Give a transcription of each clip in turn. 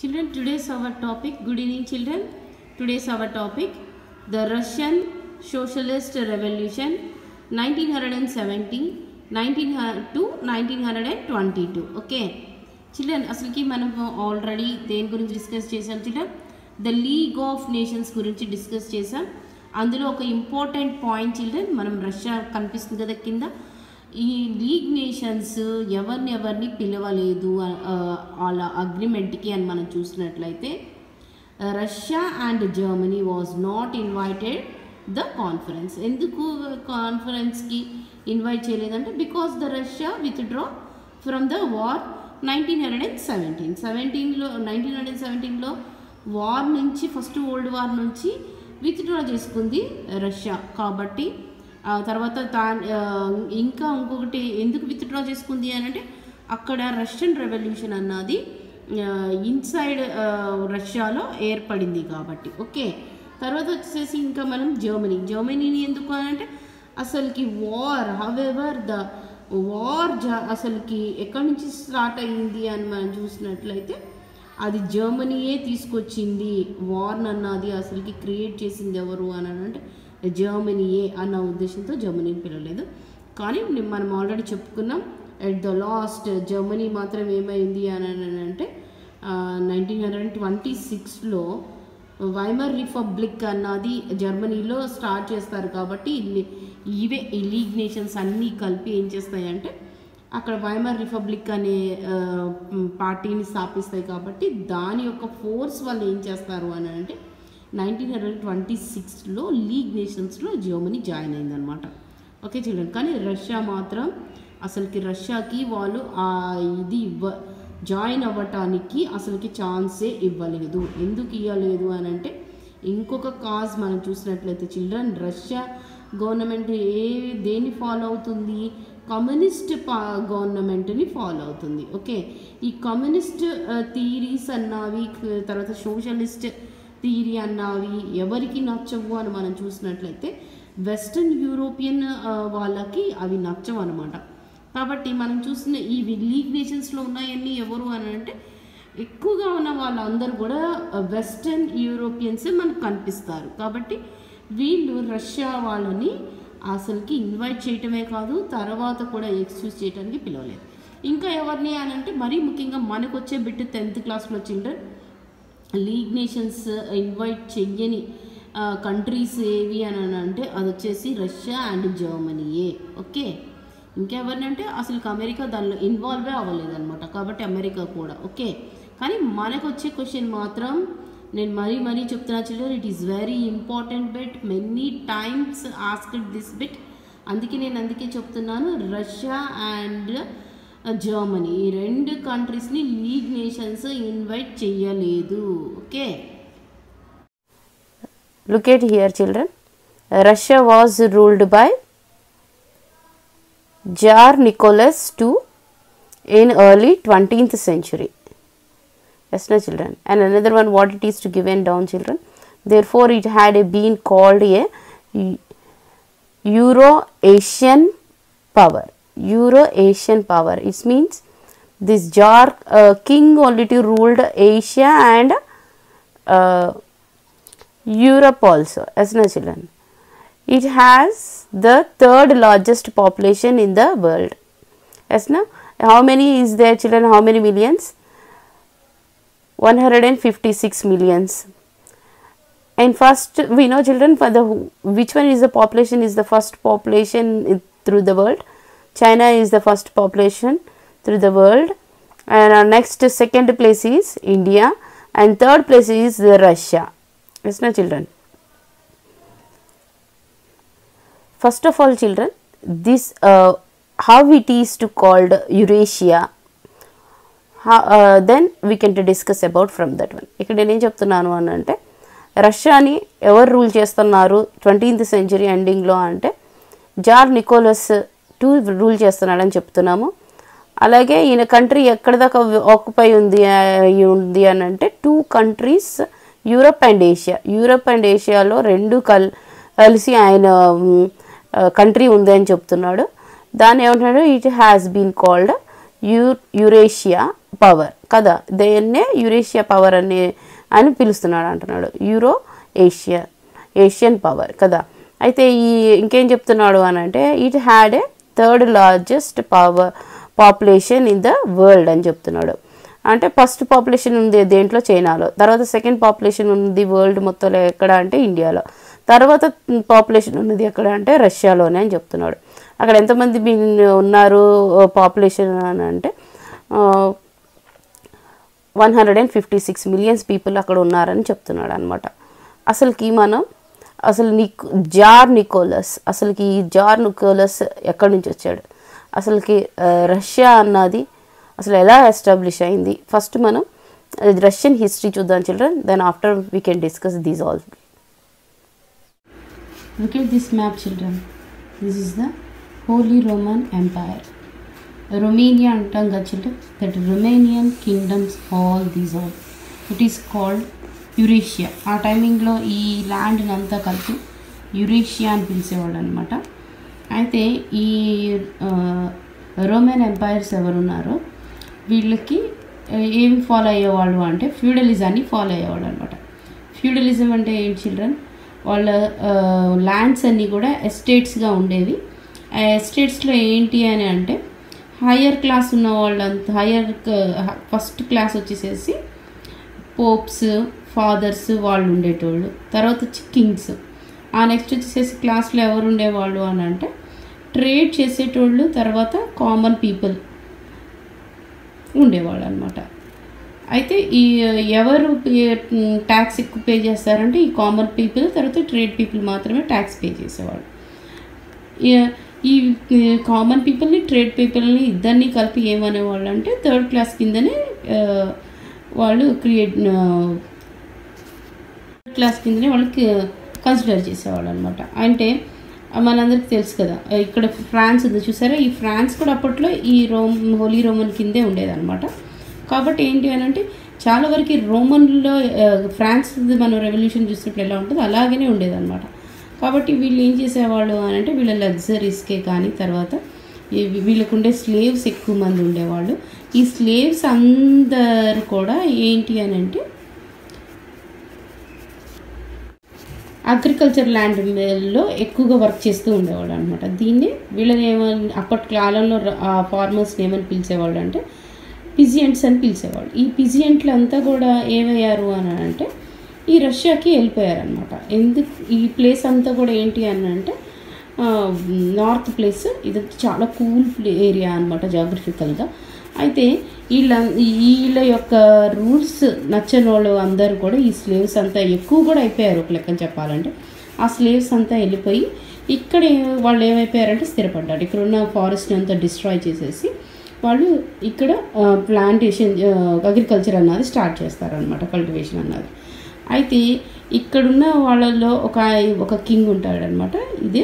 Children, today's our topic. Good evening, children. Today's our topic the Russian Socialist Revolution 1917 1900 to 1922. Okay. Children అసలుకి మనం already దేని గురించి discuss చేసాం children the League of Nations గురించి discuss చేసాం అందులో ఒక ఇంపార్టెంట్ పాయింట్ చిల్డ్రన్ మనం రష్యా కనిపిస్తుంది కదా కింద ఈ లీగ్ నేషన్స్ ఎవరిని ఎవరిని పిలవలేదు ఆ, వాళ్ళ అగ్రిమెంట్కి అని మనం చూసినట్లయితే Russia and Germany was not invited the conference ఎందుకు కాన్ఫరెన్స్కి ఇన్వైట్ చేయలేదంటే because the Russia withdraw from the war nineteen hundred and seventeen సెవెంటీన్లో నైన్టీన్ హండ్రెడ్ అండ్ సెవెంటీన్లో వార్ నుంచి ఫస్ట్ వరల్డ్ వార్ నుంచి విత్డ్రా చేసుకుంది రష్యా కాబట్టి ఆ తర్వాత తా ఆ, ఇంకా ఇంకొకటి ఎందుకు విత్డ్రా చేసుకుంది అని అంటే అక్కడ రష్యన్ రెవల్యూషన్ అన్నది ఇన్సైడ్ రష్యాలో ఏర్పడింది కాబట్టి ఓకే తర్వాత వచ్చేసి ఇంకా మనం జర్మనీ జర్మనీని ఎందుకు అని అంటే అసలుకి వార్ హవెవర్ ద వార్ జ అసలుకి ఎక్కడి నుంచి స్టార్ట్ అయ్యింది అని మనం చూసినట్లయితే అది జర్మనీయే తీసుకొచ్చింది వార్న్ అన్నది అసలుకి క్రియేట్ చేసింది ఎవరు అని అంటే జర్మనీయే అన్న ఉద్దేశంతో జర్మనీని పిలవలేదు కానీ ని- మనం ఆల్రెడీ చెప్పుకున్నాం ఎట్ ద లాస్ట్ జర్మనీ మాత్రం ఏమైంది అని అంటే నైన్టీన్ హండ్రెడ్ ట్వంటీ సిక్స్లో వైమర్ రిపబ్లిక్ అన్నది జర్మనీలో స్టార్ట్ చేస్తారు కాబట్టి ఇన్ని- ఇవే ఈ లీగ్ నేషన్స్ అన్నీ కలిపి ఏం చేస్తాయంటే అక్కడ వైమర్ రిపబ్లిక్ అనే ఆ, మ్, పార్టీని స్థాపిస్తాయి కాబట్టి దాని యొక్క ఫోర్స్ వాళ్ళు ఏం చేస్తారు అని అంటే నైన్టీన్ హండ్రెడ్ ట్వంటీ సిక్స్లో లీగ్ నేషన్స్లో జర్మనీ జాయిన్ అయిందనమాట ఓకే చిల్డ్రన్ కానీ రష్యా మాత్రం అసలుకి రష్యాకి వాళ్ళు ఆ ఇది ఇవ్వ జాయిన్ అవ్వటానికి అసలుకి ఛాన్సే ఇవ్వలేదు ఎందుకు ఇవ్వలేదు అని అంటే ఇంకొక కాజ్ మనం చూసినట్లయితే చిల్డ్రన్ రష్యా గవర్నమెంట్ ఏ దేన్ని ఫాలో అవుతుంది కమ్యూనిస్ట్ పా గవర్నమెంట్ని ఫాలో అవుతుంది ఓకే ఈ కమ్యూనిస్ట్ థీరీస్ అన్నవి క- తర్వాత సోషలిస్ట్ థీరీ అన్నవి ఎవరికి నచ్చవు అని మనం చూసినట్లయితే వెస్ట్రన్ యూరోపియన్ ఆ, వాళ్ళకి అవి నచ్చవు అనమాట కాబట్టి మనం చూసిన ఈ లీగ్ నేషన్స్లో ఉన్నాయన్నీ ఎవరు అని అంటే ఎక్కువగా ఉన్న వాళ్ళందరూ కూడా వెస్టర్న్ యూరోపియన్సే మనకు కనిపిస్తారు కాబట్టి వీళ్ళు రష్యా వాళ్ళని అసలుకి ఇన్వైట్ చేయటమే కాదు తర్వాత కూడా ఎక్స్క్యూజ్ చేయడానికి పిలవలేదు ఇంకా ఎవరిని అని అంటే మరీ ముఖ్యంగా మనకు వచ్చే బిట్ టెన్త్ క్లాస్లో చిల్డ్రన్ లీగ్ నేషన్స్ ఇన్వైట్ చెయ్యని కంట్రీస్ ఏవి అని అంటే అది వచ్చేసి రష్యా అండ్ జర్మనీయే ఓకే ఇంకెవరినంటే అసలు అమెరికా దానిలో ఇన్వాల్వే అవ్వలేదన్నమాట కాబట్టి అమెరికా కూడా ఓకే కానీ మనకు వచ్చే క్వశ్చన్ మాత్రం నేను మరీ మరీ చెప్తున్నా children it is very important bit many times asked this bit అందుకే నేను అందుకే చెప్తున్నాను రష్యా అండ్ జర్మనీ ఈ రెండు కంట్రీస్ని లీగ్ నేషన్స్ ఇన్వైట్ చెయ్యలేదు okay Look at here, children. Russia was ruled by Tsar Nicholas II in early 20th century. Yes, no, children. And another one, what it is to given down, children. Therefore, it had been called a Euro-Asian power. Euro-Asian power. It means this Tsar uh, king only to ruled Asia and uh, Europe also, as no children. It has the third largest population in the world. Yes, no? How many is there, children? How many millions? 156 millions. And first, we know, children, for the which one is the population is the first population in, through the world. China is the first population through the world, and our next second place is India, and third place is the Russia. Yes, no, children. First of all, children, this uh, how it is to called Eurasia. How, uh, then we can discuss about from that one. ఇక్కడ నేనేం చెప్తున్నాను అని అంటే రష్యాని ఎవరు rule చేస్తున్నారు twentieth century ఎండింగ్లో అంటే jar Nicholas two rule చేస్తున్నాడని చెప్తున్నాము అలాగే ఈయన కంట్రీ ఎక్కడ దాకా ఆక్యుపై ఉంది ఆ, ఉంది అని అంటే two countries Europe and Asia Europe and ఏషియాలో రెండు కల్ కలిసి ఆయన కంట్రీ ఉంది అని చెప్తున్నాడు దాన్ని ఏమంటున్నాడు ఇట్ హ్యాస్ బీన్ కాల్డ్ యూ యురేషియా పవర్ కదా దేన్నే యురేషియా పవర్ అని అని పిలుస్తున్నాడు అంటున్నాడు యూరో ఏషియా ఏషియన్ పవర్ కదా అయితే ఈ ఇంకేం చెప్తున్నాడు అని అంటే it had a third largest power population in the world అని చెప్తున్నాడు అంటే ఫస్ట్ పాపులేషన్ ఉంది దేంట్లో చైనాలో తర్వాత సెకండ్ పాపులేషన్ ఉంది వరల్డ్ మొత్తంలో ఎక్కడ అంటే ఇండియాలో తర్వాత పాపులేషన్ ఉన్నది ఎక్కడ అంటే రష్యాలోనే అని చెప్తున్నాడు అక్కడ ఎంతమంది మీ- ఉన్నారు పాపులేషన్ అని అంటే one hundred and fifty six millions people అక్కడ ఉన్నారని చెప్తున్నాడు అనమాట అసలుకి మనం అసలు నిక్ జార్ నికోలస్ అసలుకి ఈ జార్ నికోలస్ ఎక్కడి నుంచి వచ్చాడు అసలుకి ఆ, రష్యా అన్నది అసలు ఎలా ఎస్టాబ్లిష్ అయింది ఫస్ట్ మనం రష్యన్ హిస్టరీ చూద్దాం children then after we can discuss these all Look at this map, children. This is the Holy Roman Empire. Romania అంటాం కదా children. That Romanian kingdoms, all these all. It is called Eurasia ఆ టైమింగ్లో ఈ ల్యాండ్ని అంతా కలిపి Eurasia అని పిలిచేవాళ్ళు అనమాట అయితే ఈ రోమన్ ఎంపైర్స్ ఎవరున్నారో వీళ్ళకి ఆ, ఏం ఫాలో అయ్యేవాళ్ళు అంటే ఫ్యూడలిజాన్ని ఫాలో అయ్యేవాళ్ళు అనమాట ఫ్యూడలిజం అంటే ఏంటి చిల్డ్రన్ వాళ్ళ ల్యాండ్స్ అన్నీ కూడా ఎస్టేట్స్గా ఉండేవి ఆ ఎస్టేట్స్లో ఏంటి అని అంటే హయ్యర్ క్లాస్ ఉన్న వాళ్ళంతా హయ్యర్ ఫస్ట్ క్లాస్ వచ్చేసేసి పోప్స్ ఫాదర్స్ వాళ్ళు ఉండేటోళ్ళు తర్వాత వచ్చి కింగ్స్ ఆ నెక్స్ట్ వచ్చేసేసి క్లాస్లో ఎవరు ఉండేవాళ్ళు అని అంటే ట్రేడ్ చేసేటోళ్ళు తర్వాత కామన్ పీపుల్ ఉండేవాళ్ళు అనమాట అయితే ఈ ఎవరు ట్యాక్స్ ఎక్కువ పే చేస్తారంటే ఈ కామన్ పీపుల్ తర్వాత ట్రేడ్ పీపుల్ మాత్రమే ట్యాక్స్ పే చేసేవాళ్ళు ఈ- ఈ కామన్ పీపుల్ని ట్రేడ్ పీపుల్ని ఇద్దరిని కలిపి ఏమనేవాళ్ళు అంటే థర్డ్ క్లాస్ కిందనే ఆ, వాళ్ళు క్రియేట్ క్లాస్ కిందనే వాళ్ళకి కన్సిడర్ చేసేవాళ్ళు అనమాట అంటే మనందరికి తెలుసు కదా ఇక్కడ ఫ్రాన్స్ ఉంది చూసారా ఈ ఫ్రాన్స్ కూడా అప్పట్లో ఈ రోమ్ హోలీ రోమన్ కిందే ఉండేదన్నమాట కాబట్టి ఏంటి అని అంటే చాలా వరకు రోమన్లో ఆ, ఫ్రాన్స్ మనం రెవల్యూషన్ చూసినప్పుడు ఎలా ఉంటుందో అలాగనే ఉండేదన్నమాట కాబట్టి వీళ్ళు ఏం చేసేవాళ్ళు అని అంటే వీళ్ళ లగ్జరీస్కే కానీ తర్వాత ఈ వీళ్ళకు ఉండే స్లేవ్స్ ఎక్కువ మంది ఉండేవాళ్ళు ఈ స్లేవ్స్ అందరు కూడా ఏంటి అని అంటే అగ్రికల్చర్ ల్యాండ్లో ఎక్కువగా వర్క్ చేస్తూ ఉండేవాడు అనమాట దీన్ని వీళ్ళని ఏమని అప్పటి కాలంలో ర- ఆ ఫార్మర్స్ని ఏమని పిలిచేవాళ్ళు అంటే పిజియంట్స్ అని పిలిచేవాళ్ళు ఈ పిజియంట్లు అంతా కూడా ఏమయ్యారు అని అంటే ఈ రష్యాకి వెళ్ళిపోయారనమాట ఎందుకు ఈ ప్లేస్ అంతా కూడా ఏంటి అని అంటే నార్త్ ప్లేస్ ఇది చాలా కూల్ ఏరియా అనమాట జాగ్రఫికల్గా అయితే వీళ్ళ వీళ్ళ యొక్క రూల్స్ నచ్చని వాళ్ళు అందరూ కూడా ఈ స్లేవ్స్ అంతా ఎక్కువ కూడా అయిపోయారు ఒక లెక్కన చెప్పాలంటే ఆ స్లేవ్స్ అంతా వెళ్ళిపోయి ఇక్కడ ఏ- వాళ్ళు ఏమైపోయారంటే స్థిరపడ్డారు ఇక్కడ ఉన్న ఫారెస్ట్ని అంతా డిస్ట్రాయ్ చేసేసి వాళ్ళు ఇక్కడ ప్లాంటేషన్ అగ్రికల్చర్ అన్నది స్టార్ట్ చేస్తారనమాట కల్టివేషన్ అన్నది అయితే ఇక్కడున్న వాళ్ళల్లో ఒక ఒక కింగ్ ఉంటాడనమాట ఇదే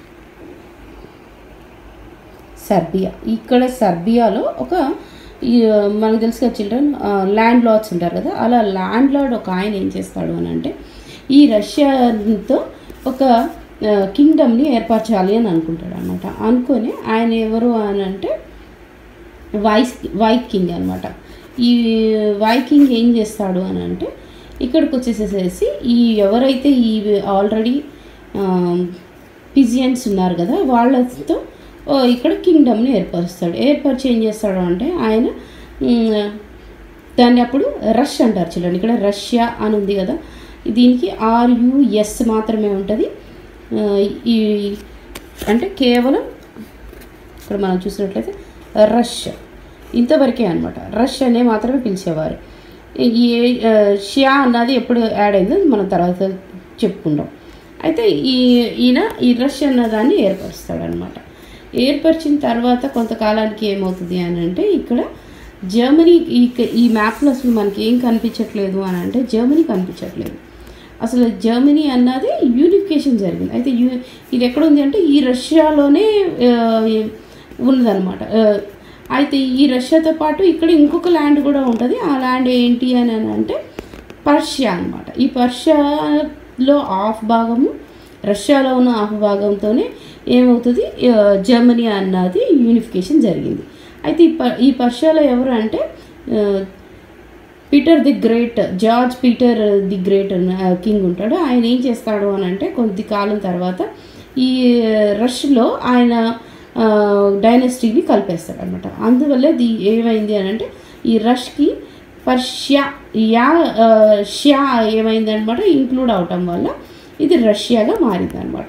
సర్బియా ఇక్కడ సర్బియాలో ఒక ఈ, మనకు తెలుసు కదా చిల్డ్రన్ ల్యాండ్ లార్డ్స్ ఉంటారు కదా అలా ల్యాండ్ లార్డ్ ఒక ఆయన ఏం చేస్తాడు అని అంటే ఈ రష్యాతో ఒక కింగ్డమ్ని ఏర్పరచాలి అని అనుకుంటాడు అనమాట అనుకొని ఆయన ఎవరు అని అంటే వైస్ వైట్ కింగ్ అనమాట ఈ వైట్ కింగ్ ఏం చేస్తాడు అని అంటే ఇక్కడికి వచ్చేసేసేసి ఈ ఎవరైతే ఈ ఆల్రెడీ పిజియన్స్ ఉన్నారు కదా వాళ్ళతో ఓ, ఇక్కడ కింగ్డమ్ని ఏర్పరుస్తాడు ఏర్పరిచి ఏం చేస్తాడు అంటే ఆయన మ్, దాన్ని అప్పుడు రష్ అంటారు చూడండి ఇక్కడ రష్యా అని ఉంది కదా దీనికి ఆర్యుఎస్ మాత్రమే ఉంటుంది ఆ, ఈ అంటే కేవలం ఇక్కడ మనం చూసినట్లయితే రష్ ఇంతవరకే అనమాట రష్ అనే మాత్రమే పిలిచేవారు ఈ ఆ, షియా అన్నది ఎప్పుడు యాడ్ అయిందో మనం తర్వాత చెప్పుకుందాం అయితే ఈ ఈయన ఈ రష్ అన్న దాన్ని ఏర్పరుస్తాడు అనమాట ఏర్పరిచిన తర్వాత కొంతకాలానికి ఏమవుతుంది అని అంటే ఇక్కడ జర్మనీ ఈ ఈ మ్యాప్లో అసలు మనకి ఏం కనిపించట్లేదు అని అంటే జర్మనీ కనిపించట్లేదు అసలు జర్మనీ అన్నది యూనిఫికేషన్ జరిగింది అయితే యూ ఇది ఎక్కడ ఉంది అంటే ఈ రష్యాలోనే ఆ, ఉన్నదన్నమాట ఆ, అయితే ఈ రష్యాతో పాటు ఇక్కడ ఇంకొక ల్యాండ్ కూడా ఉంటుంది ఆ ల్యాండ్ ఏంటి అని అని అంటే పర్షియా అన్నమాట ఈ పర్షియాలో హాఫ్ భాగము రష్యాలో ఉన్న హాఫ్ భాగంతోనే ఏమవుతుంది ఆ, జర్మనీ అన్నది యూనిఫికేషన్ జరిగింది అయితే ఈ ప ఈ పర్షియాలో ఎవరు అంటే ఆ, Peter the Great George Peter the Great అన్న కింగ్ ఉంటాడు ఆయన ఏం చేస్తాడు అని అంటే కొద్ది కాలం తర్వాత ఈ రష్లో ఆయన డైనస్టీని కలిపేస్తాడు అనమాట అందువల్ల ఇది ఏమైంది అని అంటే ఈ రష్కి పర్షియా యా ఆ, షియా ఏమైంది అనమాట ఇంక్లూడ్ అవటం వల్ల ఇది రష్యాగా మారింది అనమాట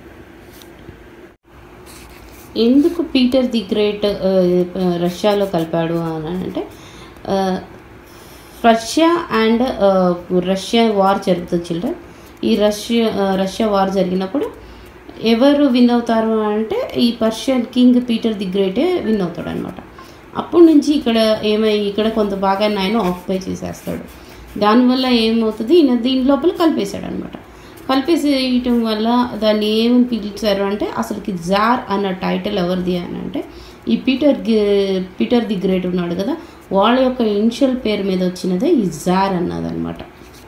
ఎందుకు పీటర్ ది గ్రేట్ ఆ, రష్యాలో కలిపాడు అని అంటే ఆ, రష్యా అండ్ రష్యా వార్ జరుగుతుంది చిల్డ్రన్ ఈ రష్యా ఆ, రష్యా వార్ జరిగినప్పుడు ఎవరు విన్ అవుతారు అంటే ఈ పర్షియన్ కింగ్ పీటర్ ది గ్రేటే విన్ అవుతాడు అనమాట అప్పటి నుంచి ఇక్కడ ఏమై ఇక్కడ కొంత భాగాన్ని ఆయన ఆక్యుపై చేసేస్తాడు దానివల్ల ఏమవుతుంది ఈయన దీని లోపల కలిపేశాడు అనమాట కలిపేసేయటం వల్ల దాన్ని ఏమని పిలిచారు అంటే అసలుకి జార్ అన్న టైటిల్ ఎవరిది అని అంటే ఈ పీటర్ గి- పీటర్ ది గ్రేట్ ఉన్నాడు కదా వాళ్ళ యొక్క ఇనిషియల్ పేరు మీద వచ్చినదే ఈ జార్ అన్నదన్నమాట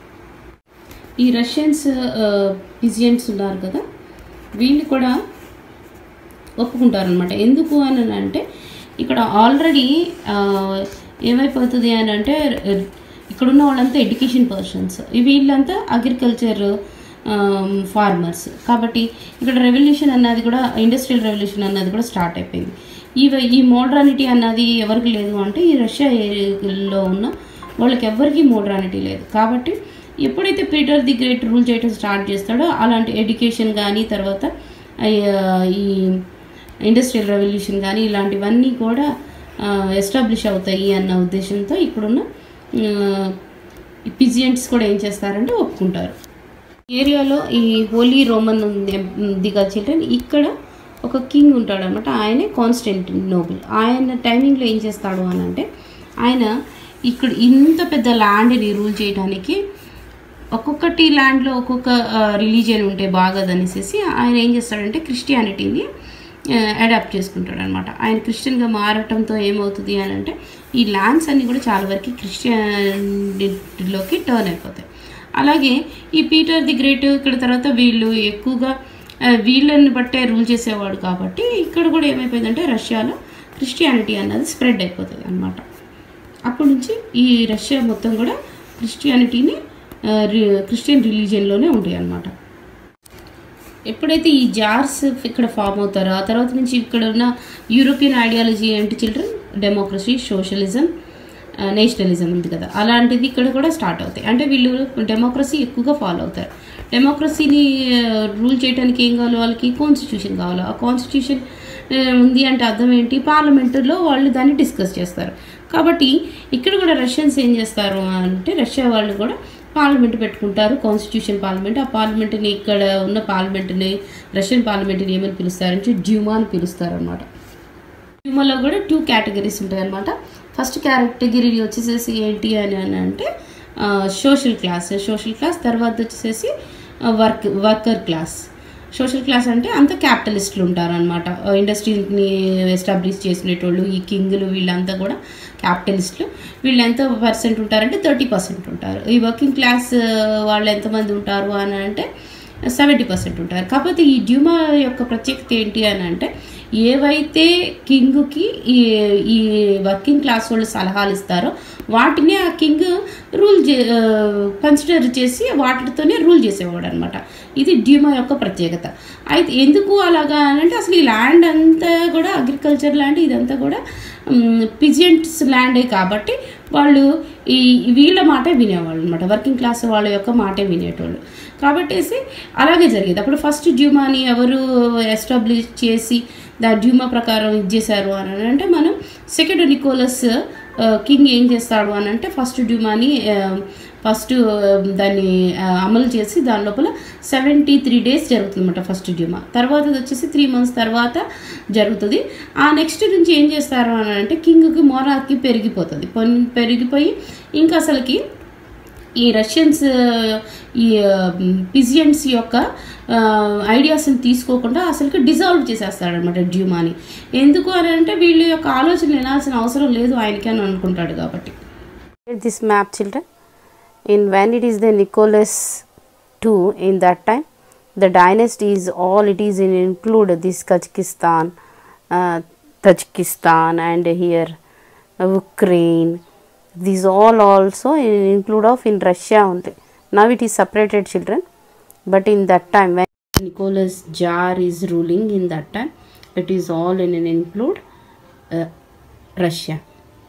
ఈ రష్యన్స్ పిజియన్స్ ఉన్నారు కదా వీళ్ళు కూడా ఒప్పుకుంటారనమాట ఎందుకు అని అంటే ఇక్కడ ఆల్రెడీ ఏమైపోతుంది అని అంటే ఇక్కడున్న వాళ్ళంతా ఎడ్యుకేషన్ పర్సన్స్ వీళ్ళంతా అగ్రికల్చర్ ఫార్మర్స్ కాబట్టి ఇక్కడ రెవల్యూషన్ అన్నది కూడా ఇండస్ట్రియల్ రెవల్యూషన్ అన్నది కూడా స్టార్ట్ అయిపోయింది ఈ ఈ మోడ్రానిటీ అన్నది ఎవరికి లేదు అంటే ఈ రష్యా ఏరియాలో ఉన్న వాళ్ళకి ఎవ్వరికీ మోడ్రానిటీ లేదు కాబట్టి ఎప్పుడైతే పీటర్ ది గ్రేట్ రూల్ చేయడం స్టార్ట్ చేస్తాడో అలాంటి ఎడ్యుకేషన్ కానీ తర్వాత ఆ, ఈ ఇండస్ట్రియల్ రెవల్యూషన్ కానీ ఇలాంటివన్నీ కూడా ఎస్టాబ్లిష్ అవుతాయి అన్న ఉద్దేశంతో ఇప్పుడున్న పిజియంట్స్ కూడా ఏం చేస్తారంటే ఒప్పుకుంటారు ఏరియాలో ఈ హోలీ రోమన్ దిగా చిల్డ్రన్ ఇక్కడ ఒక కింగ్ ఉంటాడు అనమాట ఆయనే కాన్స్టెంటినోబుల్ ఆయన టైమింగ్లో ఏం చేస్తాడు అని అంటే ఆయన ఇక్కడ ఇంత పెద్ద ల్యాండ్ని రూల్ చేయడానికి ఒక్కొక్కటి ల్యాండ్లో ఒక్కొక్క రిలీజియన్ ఉంటే బాగదనేసి ఆయన ఏం చేస్తాడంటే క్రిస్టియానిటీని అడాప్ట్ చేసుకుంటాడు అనమాట ఆయన క్రిస్టియన్గా మారటంతో ఏమవుతుంది అని అంటే ఈ ల్యాండ్స్ అన్నీ కూడా చాలా వరకు క్రిస్టియానిటీలోకి టర్న్ అయిపోతాయి అలాగే ఈ పీటర్ ది గ్రేట్ ఇక్కడ తర్వాత వీళ్ళు ఎక్కువగా ఆ, వీళ్ళని బట్టే రూల్ చేసేవాడు కాబట్టి ఇక్కడ కూడా ఏమైపోయిందంటే రష్యాలో క్రిస్టియానిటీ అన్నది స్ప్రెడ్ అయిపోతుంది అనమాట అప్పటి నుంచి ఈ రష్యా మొత్తం కూడా క్రిస్టియానిటీని ఆ, రి- క్రిస్టియన్ రిలీజియన్లోనే ఉంటాయి అన్నమాట ఎప్పుడైతే ఈ జార్స్ ఇక్కడ ఫామ్ అవుతారో ఆ తర్వాత నుంచి ఇక్కడ ఉన్న యూరోపియన్ ఐడియాలజీ ఏంటి చిల్డ్రన్ డెమోక్రసీ సోషలిజం నేషనలిజం ఉంది కదా అలాంటిది ఇక్కడ కూడా స్టార్ట్ అవుతాయి అంటే వీళ్ళు డెమోక్రసీ ఎక్కువగా ఫాలో అవుతారు డెమోక్రసీని రూల్ చేయడానికి ఏం కావాలి వాళ్ళకి కాన్స్టిట్యూషన్ కావాలి ఆ కాన్స్టిట్యూషన్ ఉంది అంటే అర్థం ఏంటి పార్లమెంటులో వాళ్ళు దాన్ని డిస్కస్ చేస్తారు కాబట్టి ఇక్కడ కూడా రష్యన్స్ ఏం చేస్తారు అంటే రష్యా వాళ్ళు కూడా పార్లమెంట్ పెట్టుకుంటారు కాన్స్టిట్యూషన్ పార్లమెంట్ ఆ పార్లమెంట్ని ఇక్కడ ఉన్న పార్లమెంట్ని రష్యన్ పార్లమెంట్ని ఏమని పిలుస్తారంటే డ్యూమా అని పిలుస్తారు అనమాట డ్యూమాలో కూడా టూ కేటగిరీస్ ఉంటాయి అనమాట ఫస్ట్ కేటగిరీ వచ్చేసేసి ఏంటి అని అని అంటే సోషల్ క్లాస్ సోషల్ క్లాస్ తర్వాత వచ్చేసేసి work worker class social class అంటే అంత క్యాపిటలిస్టులు ఉంటారనమాట ఇండస్ట్రీని ఎస్టాబ్లిష్ చేసినటోళ్ళు ఈ కింగ్లు వీళ్ళంతా కూడా క్యాపిటలిస్టులు వీళ్ళు ఎంత పర్సెంట్ ఉంటారంటే థర్టీ పర్సెంట్ ఉంటారు ఈ వర్కింగ్ క్లాస్ వాళ్ళు ఎంతమంది ఉంటారు అని అంటే సెవెంటీ పర్సెంట్ ఉంటారు కాకపోతే ఈ డ్యూమా యొక్క ప్రత్యేకత ఏంటి అని అంటే ఏవైతే కింగ్కి ఈ ఈ వర్కింగ్ క్లాస్ వాళ్ళు సలహాలు ఇస్తారో వాటిని ఆ కింగ్ రూల్ చే కన్సిడర్ చేసి వాటితోనే రూల్ చేసేవాడు అనమాట ఇది డ్యూమా యొక్క ప్రత్యేకత అయితే ఎందుకు అలాగా అని అంటే అసలు ఈ ల్యాండ్ అంతా కూడా అగ్రికల్చర్ ల్యాండ్ ఇదంతా కూడా పిజియంట్స్ ల్యాండే కాబట్టి వాళ్ళు ఈ వీళ్ళ మాటే వినేవాళ్ళు అనమాట వర్కింగ్ క్లాస్ వాళ్ళ యొక్క మాటే వినేటోళ్ళు కాబట్టేసి అలాగే జరిగేది అప్పుడు ఫస్ట్ డ్యూమాని ఎవరు ఎస్టాబ్లిష్ చేసి దా డ్యూమా ప్రకారం ఇది చేశారు అని అంటే మనం సెకండ్ నికోలస్ కింగ్ ఏం చేస్తాడు అని అంటే ఫస్ట్ డ్యూమాని ఫస్ట్ దాన్ని ఆ, అమలు చేసి దాని లోపల సెవెంటీ త్రీ డేస్ జరుగుతుంది అనమాట ఫస్ట్ డ్యూమా తర్వాత వచ్చేసి త్రీ మంత్స్ తర్వాత జరుగుతుంది ఆ నెక్స్ట్ నుంచి ఏం చేస్తారు అని అంటే కింగ్కి మోరాకి పెరిగిపోతుంది పొన్- పెరిగిపోయి ఇంకా అసలుకి ఈ రష్యన్స్ ఈ పిజియన్స్ యొక్క ఐడియాస్ని తీసుకోకుండా అసలుకి డిజాల్వ్ చేసేస్తాడనమాట డ్యూమాని ఎందుకు అని అంటే వీళ్ళ యొక్క ఆలోచన వినాల్సిన అవసరం లేదు ఆయనకి అని అనుకుంటాడు కాబట్టి Read this map children in when it is the nicholas ii in that time the dynasty is all it is in include this kazakhstan uh, Tajikistan and here uh, Ukraine. These all also include of in Russia only. Now it is separated children, but in that time when Nicholas Jar is ruling in that time, it is all in an include uh, Russia.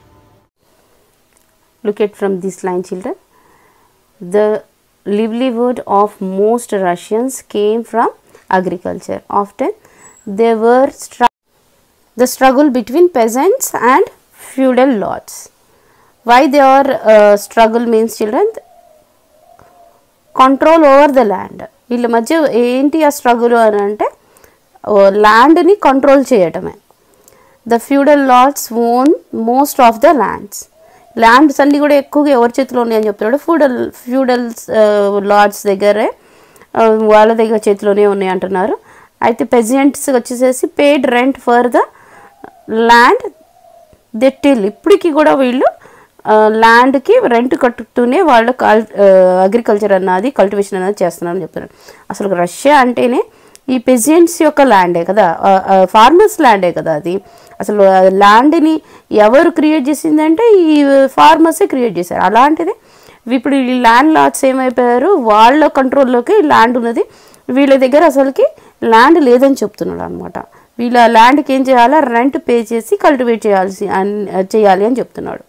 Look at from this line children. The livelihood of most Russians came from agriculture. Often there were str- the struggle between peasants and feudal lords. Why they are uh, struggle means children control over the land వీళ్ళ మధ్య ఏంటి ఆ struggle అని అంటే ల్యాండ్ని control చేయటమే the feudal lords own most of the lands lands అన్నీ కూడా ఎక్కువగా ఎవరి చేతిలో ఉన్నాయని చెప్తున్నాడు ఫ్యూడల్ ఫ్యూడల్ లార్డ్స్ దగ్గరే ఆ, వాళ్ళ దగ్గర చేతిలోనే ఉన్నాయి అంటున్నారు అయితే పెజెంట్స్ వచ్చేసేసి paid rent for the land they till ఇప్పటికీ కూడా వీళ్ళు ల్యాండ్కి రెంట్ కట్టుతూనే వాళ్ళు కల్ అగ్రికల్చర్ అన్నది కల్టివేషన్ అనేది చేస్తున్నారని చెప్తున్నారు అసలు రష్యా అంటేనే ఈ పెజెంట్స్ యొక్క ల్యాండే కదా ఫార్మర్స్ ల్యాండే కదా అది అసలు ల్యాండ్ని ఎవరు క్రియేట్ చేసిందంటే ఈ ఫార్మర్సే క్రియేట్ చేశారు అలాంటిది ఇప్పుడు ఈ ల్యాండ్ లాట్స్ ఏమైపోయారు వాళ్ళ కంట్రోల్లోకి ల్యాండ్ ఉన్నది వీళ్ళ దగ్గర అసలుకి ల్యాండ్ లేదని చెప్తున్నాడు అనమాట వీళ్ళ ల్యాండ్కి ఏం చేయాలా రెంట్ పే చేసి కల్టివేట్ చేయాల్సి అని చేయాలి అని చెప్తున్నాడు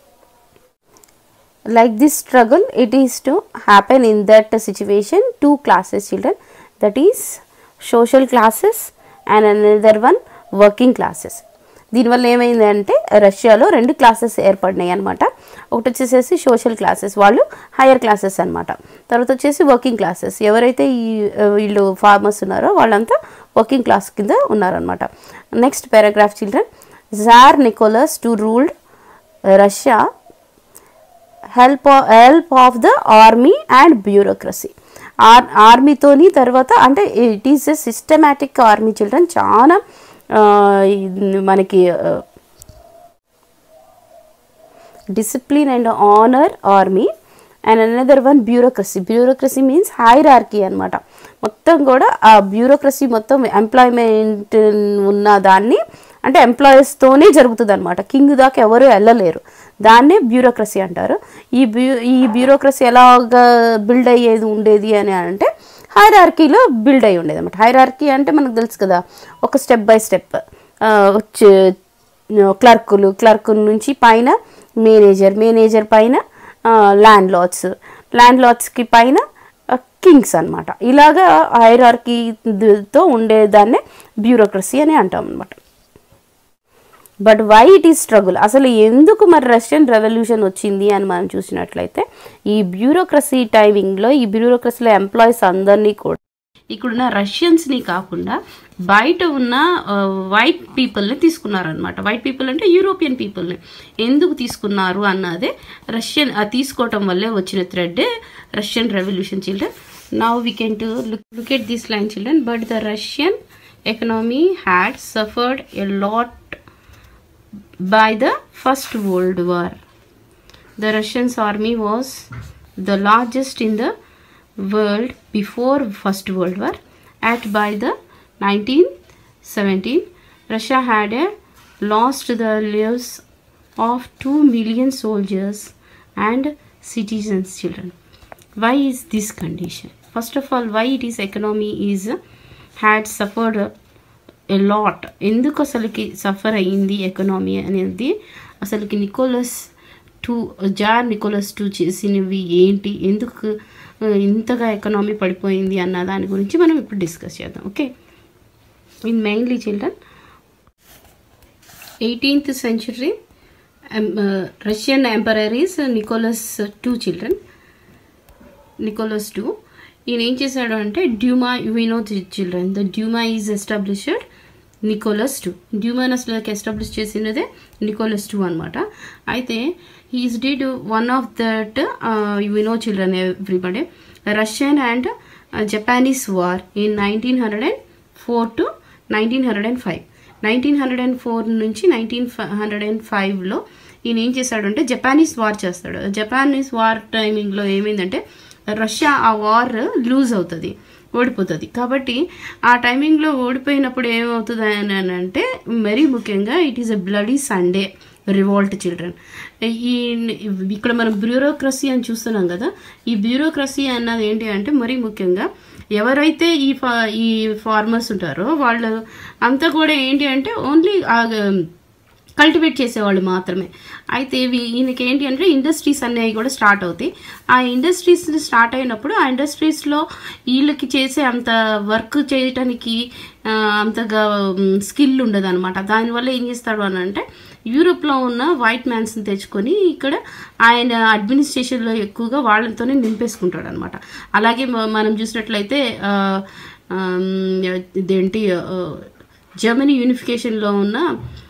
like this struggle it is to happen in that situation two classes children that is social classes and another one working classes దీనివల్ల ఏమైందంటే రష్యాలో రెండు క్లాసెస్ ఏర్పడినాయి అనమాట ఒకటి వచ్చేసేసి సోషల్ క్లాసెస్ వాళ్ళు హయ్యర్ క్లాసెస్ అనమాట తర్వాత వచ్చేసి వర్కింగ్ క్లాసెస్ ఎవరైతే ఈ ఆ, వీళ్ళు ఫార్మర్స్ ఉన్నారో వాళ్ళంతా వర్కింగ్ క్లాస్ కింద ఉన్నారనమాట next paragraph children tsar Nicholas two ruled Russia help help of the army and bureaucracy or ఆర్మీతోని తర్వాత అంటే it is a systematic army children చాలా ఆ, ఇది మనకి discipline and honour army and another one bureaucracy bureaucracy means hierarchy అనమాట మొత్తం కూడా ఆ బ్యూరోక్రసీ మొత్తం ఎంప్లాయ్మెంట్ ఉన్న దాన్ని అంటే ఎంప్లాయీస్తోనే జరుగుతుంది అనమాట కింగ్ దాకా ఎవరు వెళ్ళలేరు దాన్నే బ్యూరోక్రసీ అంటారు ఈ బ్యూ ఈ బ్యూరోక్రసీ ఎలాగా బిల్డ్ అయ్యేది ఉండేది అని అంటే హైరార్కీలో బిల్డ్ అయ్యి ఉండేది అనమాట హైరార్కీ అంటే మనకు తెలుసు కదా ఒక స్టెప్ బై స్టెప్ క్లర్కులు క్లర్క్ నుంచి పైన మేనేజర్ మేనేజర్ పైన ల్యాండ్ లాట్స్ ల్యాండ్ లాట్స్కి పైన కింగ్స్ అన్నమాట ఇలాగా హైరార్కీతో ఉండేదాన్నే బ్యూరోక్రసీ అని అంటాం అనమాట but why it is struggle అసలు ఎందుకు మరి రష్యన్ రెవల్యూషన్ వచ్చింది అని మనం చూసినట్లయితే ఈ బ్యూరోక్రసీ టైమింగ్లో ఈ బ్యూరోక్రసీలో ఎంప్లాయీస్ అందరినీ కూడా ఇక్కడున్న రష్యన్స్ని కాకుండా బయట ఉన్న వైట్ పీపుల్ని తీసుకున్నారనమాట వైట్ పీపుల్ అంటే యూరోపియన్ పీపుల్ని ఎందుకు తీసుకున్నారు అన్నదే రష్యన్ ఆ తీసుకోవటం వల్లే వచ్చిన thread Russian revolution children now we can to look at this line children but the Russian economy had suffered a lot by the First World War. The Russian army was the largest in the world before First World War. At by the 1917, Russia had uh, lost the lives of 2 million soldiers and citizens children. Why is this condition? First of all, why it is economy is uh, had suffered uh, a lot ఎందుకు అసలుకి suffer అయ్యింది economy అనేది అసలుకి Nicholas two tsar Nicholas two చేసినవి ఏంటి ఎందుకు ఆ, ఇంతగా ఎకనామీ పడిపోయింది అన్న దాని గురించి మనం ఇప్పుడు డిస్కస్ చేద్దాం okay in mainly children eighteenth century Russian emperor is Nicholas two children Nicholas two ఈయన ఏం చేశాడు అంటే Duma you know children the Duma is established Nicholas two డ్యూమాన్ అసలు ఎస్టాబ్లిష్ చేసినదే నికోలస్ టూ అనమాట అయితే he's did one of that you know children everybody Russian and Japanese war in nineteen hundred and four to nineteen hundred and five nineteen hundred and four నుంచి nineteen hundred and ఫైవ్లో ఈయన ఏం చేశాడంటే Japanese war చేస్తాడు Japanese war టైమింగ్లో ఏమైందంటే Russia ఆ war loose అవుతుంది ఓడిపోతుంది కాబట్టి ఆ టైమింగ్లో ఓడిపోయినప్పుడు ఏమవుతుంది అని అంటే మరీ ముఖ్యంగా it is a bloody Sunday revolt children ఈ ఇక్కడ మనం బ్యూరోక్రసీ అని చూస్తున్నాం కదా ఈ బ్యూరోక్రసీ అన్నది ఏంటి అంటే మరీ ముఖ్యంగా ఎవరైతే ఈ ఫా ఈ ఫార్మర్స్ ఉంటారో వాళ్ళు అంతా కూడా ఏంటి అంటే ఓన్లీ కల్టివేట్ చేసేవాళ్ళు మాత్రమే అయితే ఇవి ఈయనకి ఏంటి అంటే ఇండస్ట్రీస్ అనేవి కూడా స్టార్ట్ అవుతాయి ఆ ఇండస్ట్రీస్ స్టార్ట్ అయినప్పుడు ఆ ఇండస్ట్రీస్లో వీళ్ళకి చేసే అంత వర్క్ చేయటానికి ఆ, అంతగా స్కిల్ ఉండదు అనమాట దానివల్ల ఏం చేస్తాడు అని అంటే యూరోప్లో ఉన్న వైట్ మ్యాన్స్ని తెచ్చుకొని ఇక్కడ ఆయన అడ్మినిస్ట్రేషన్లో ఎక్కువగా వాళ్ళతోనే నింపేసుకుంటాడు అనమాట అలాగే మ- మనం చూసినట్లయితే ఆ, ఆమ్, ఇదేంటి ఆ, జర్మనీ యూనిఫికేషన్లో ఉన్న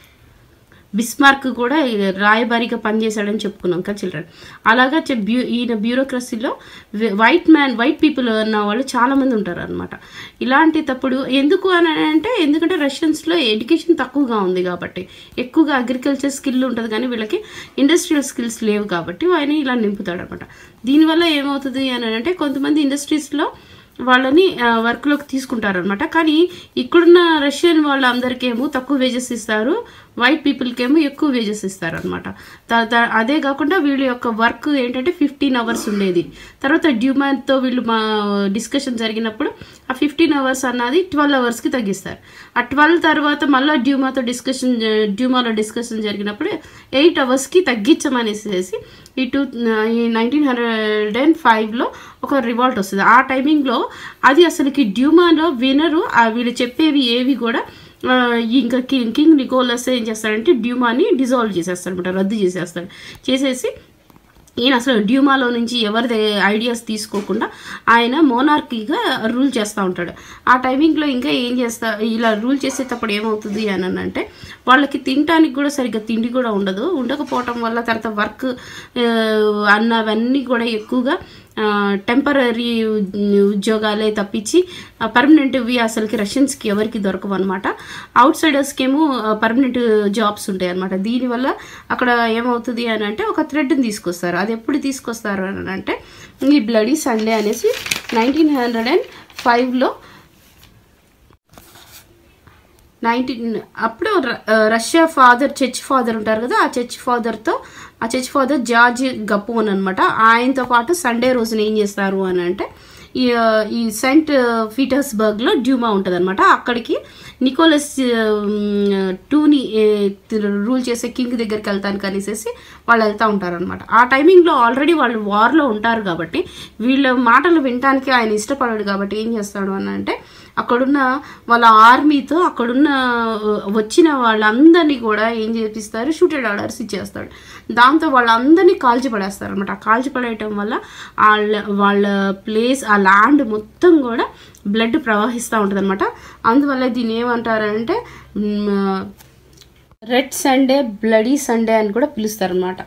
బిస్మార్క్ కూడా రాయబారిగా పనిచేశాడని చెప్పుకున్నాం కదా చిల్డ్రన్ అలాగా చె- బ్యూ ఈయన బ్యూరోక్రసీలో వి- వైట్ మ్యాన్ వైట్ పీపుల్ అన్న వాళ్ళు చాలా మంది ఉంటారు అనమాట ఇలాంటి తప్పుడు ఎందుకు అని అంటే ఎందుకంటే రష్యన్స్లో ఎడ్యుకేషన్ తక్కువగా ఉంది కాబట్టి ఎక్కువగా అగ్రికల్చర్ స్కిల్ ఉంటుంది కానీ వీళ్ళకి ఇండస్ట్రియల్ స్కిల్స్ లేవు కాబట్టి ఆయన ఇలా నింపుతాడు అనమాట దీనివల్ల ఏమవుతుంది అని అంటే కొంతమంది ఇండస్ట్రీస్లో వాళ్ళని ఆ, వర్క్లోకి తీసుకుంటారనమాట కానీ ఇక్కడున్న రష్యన్ వాళ్ళందరికేమో తక్కువ వేజెస్ ఇస్తారు వైట్ పీపుల్కి ఏమో ఎక్కువ వేజెస్ ఇస్తారనమాట అదే కాకుండా వీళ్ళ యొక్క వర్క్ ఏంటంటే ఫిఫ్టీన్ అవర్స్ ఉండేది తర్వాత డ్యూమాన్తో వీళ్ళు మా డిస్కషన్ జరిగినప్పుడు ఆ ఫిఫ్టీన్ అవర్స్ అన్నది ట్వెల్వ్ అవర్స్కి తగ్గిస్తారు ఆ ట్వెల్వ్ తర్వాత మళ్ళీ డ్యూమాతో డిస్కషన్ డ్యూమాలో డిస్కషన్ జరిగినప్పుడు ఎయిట్ అవర్స్కి తగ్గించమనేసి ఈ టూ ఈ నైన్టీన్ హండ్రెడ్ అండ్ ఫైవ్లో ఒక రివాల్ట్ వస్తుంది ఆ టైమింగ్లో అది అసలుకి డ్యూమాలో వినరు ఆ వీళ్ళు చెప్పేవి ఏవి కూడా ఆ, ఇంకా కింగ్ కింగ్ నికోలస్ ఏం చేస్తాడంటే డ్యూమాని డిజాల్వ్ చేసేస్తాడు అనమాట రద్దు చేసేస్తాడు చేసేసి ఈయన అసలు డ్యూమాలో నుంచి ఎవరిది ఐడియాస్ తీసుకోకుండా ఆయన మోనార్కీగా రూల్ చేస్తూ ఉంటాడు ఆ టైమింగ్లో ఇంకా ఏం చేస్తా ఇలా రూల్ చేసేటప్పుడు ఏమవుతుంది అని అంటే వాళ్ళకి తినటానికి కూడా సరిగ్గా తిండి కూడా ఉండదు ఉండకపోవటం వల్ల తర్వాత వర్క్ అన్నవన్నీ కూడా ఎక్కువగా టెంపరీ ఉద్యోగాలే తప్పించి పర్మనెంట్వి అసలుకి రష్యన్స్కి ఎవరికి దొరకవు అనమాట అవుట్ సైడర్స్కి ఏమో పర్మనెంట్ జాబ్స్ ఉంటాయి అనమాట దీనివల్ల అక్కడ ఏమవుతుంది అని అంటే ఒక థ్రెడ్ని తీసుకొస్తారు అది ఎప్పుడు తీసుకొస్తారు అని అంటే ఈ బ్లడీ సండే అనేసి నైన్టీన్ హండ్రెడ్ అండ్ ఫైవ్లో నైన్టీన్ అప్పుడు ర- ఆ, రష్యా ఫాదర్ చర్చ్ ఫాదర్ ఉంటారు కదా ఆ చర్చ్ ఫాదర్తో ఆ చర్చ్ ఫాదర్ జార్జ్ గప్పోన్ అనమాట ఆయనతో పాటు సండే రోజున ఏం చేస్తారు అని అంటే ఈ ఆ, ఈ సెంట్ పీటర్స్బర్గ్లో డ్యూమా ఉంటుంది అనమాట అక్కడికి నికోలస్ ఉమ్, టూని రూల్ చేసే కింగ్ దగ్గరికి వెళ్తాను కనేసేసి వాళ్ళు వెళ్తూ ఉంటారనమాట ఆ టైమింగ్లో ఆల్రెడీ వాళ్ళు వార్లో ఉంటారు కాబట్టి వీళ్ళ మాటలు వినటానికి ఆయన ఇష్టపడాడు కాబట్టి ఏం చేస్తాడు అని అంటే అక్కడున్న వాళ్ళ ఆర్మీతో అక్కడున్న ఆ, వచ్చిన వాళ్ళందరినీ కూడా ఏం చేపిస్తారు షూటెడ్ ఆర్డర్స్ ఇచ్చేస్తాడు దాంతో వాళ్ళందరినీ కాల్చి పడేస్తారు అనమాట ఆ కాల్చి పడేయటం వల్ల వాళ్ళ వాళ్ళ ప్లేస్ ఆ ల్యాండ్ మొత్తం కూడా బ్లడ్ ప్రవహిస్తూ ఉంటుంది అనమాట అందువల్ల దీన్ని ఏమంటారంటే రెడ్ సండే బ్లడీ సండే అని కూడా పిలుస్తారనమాట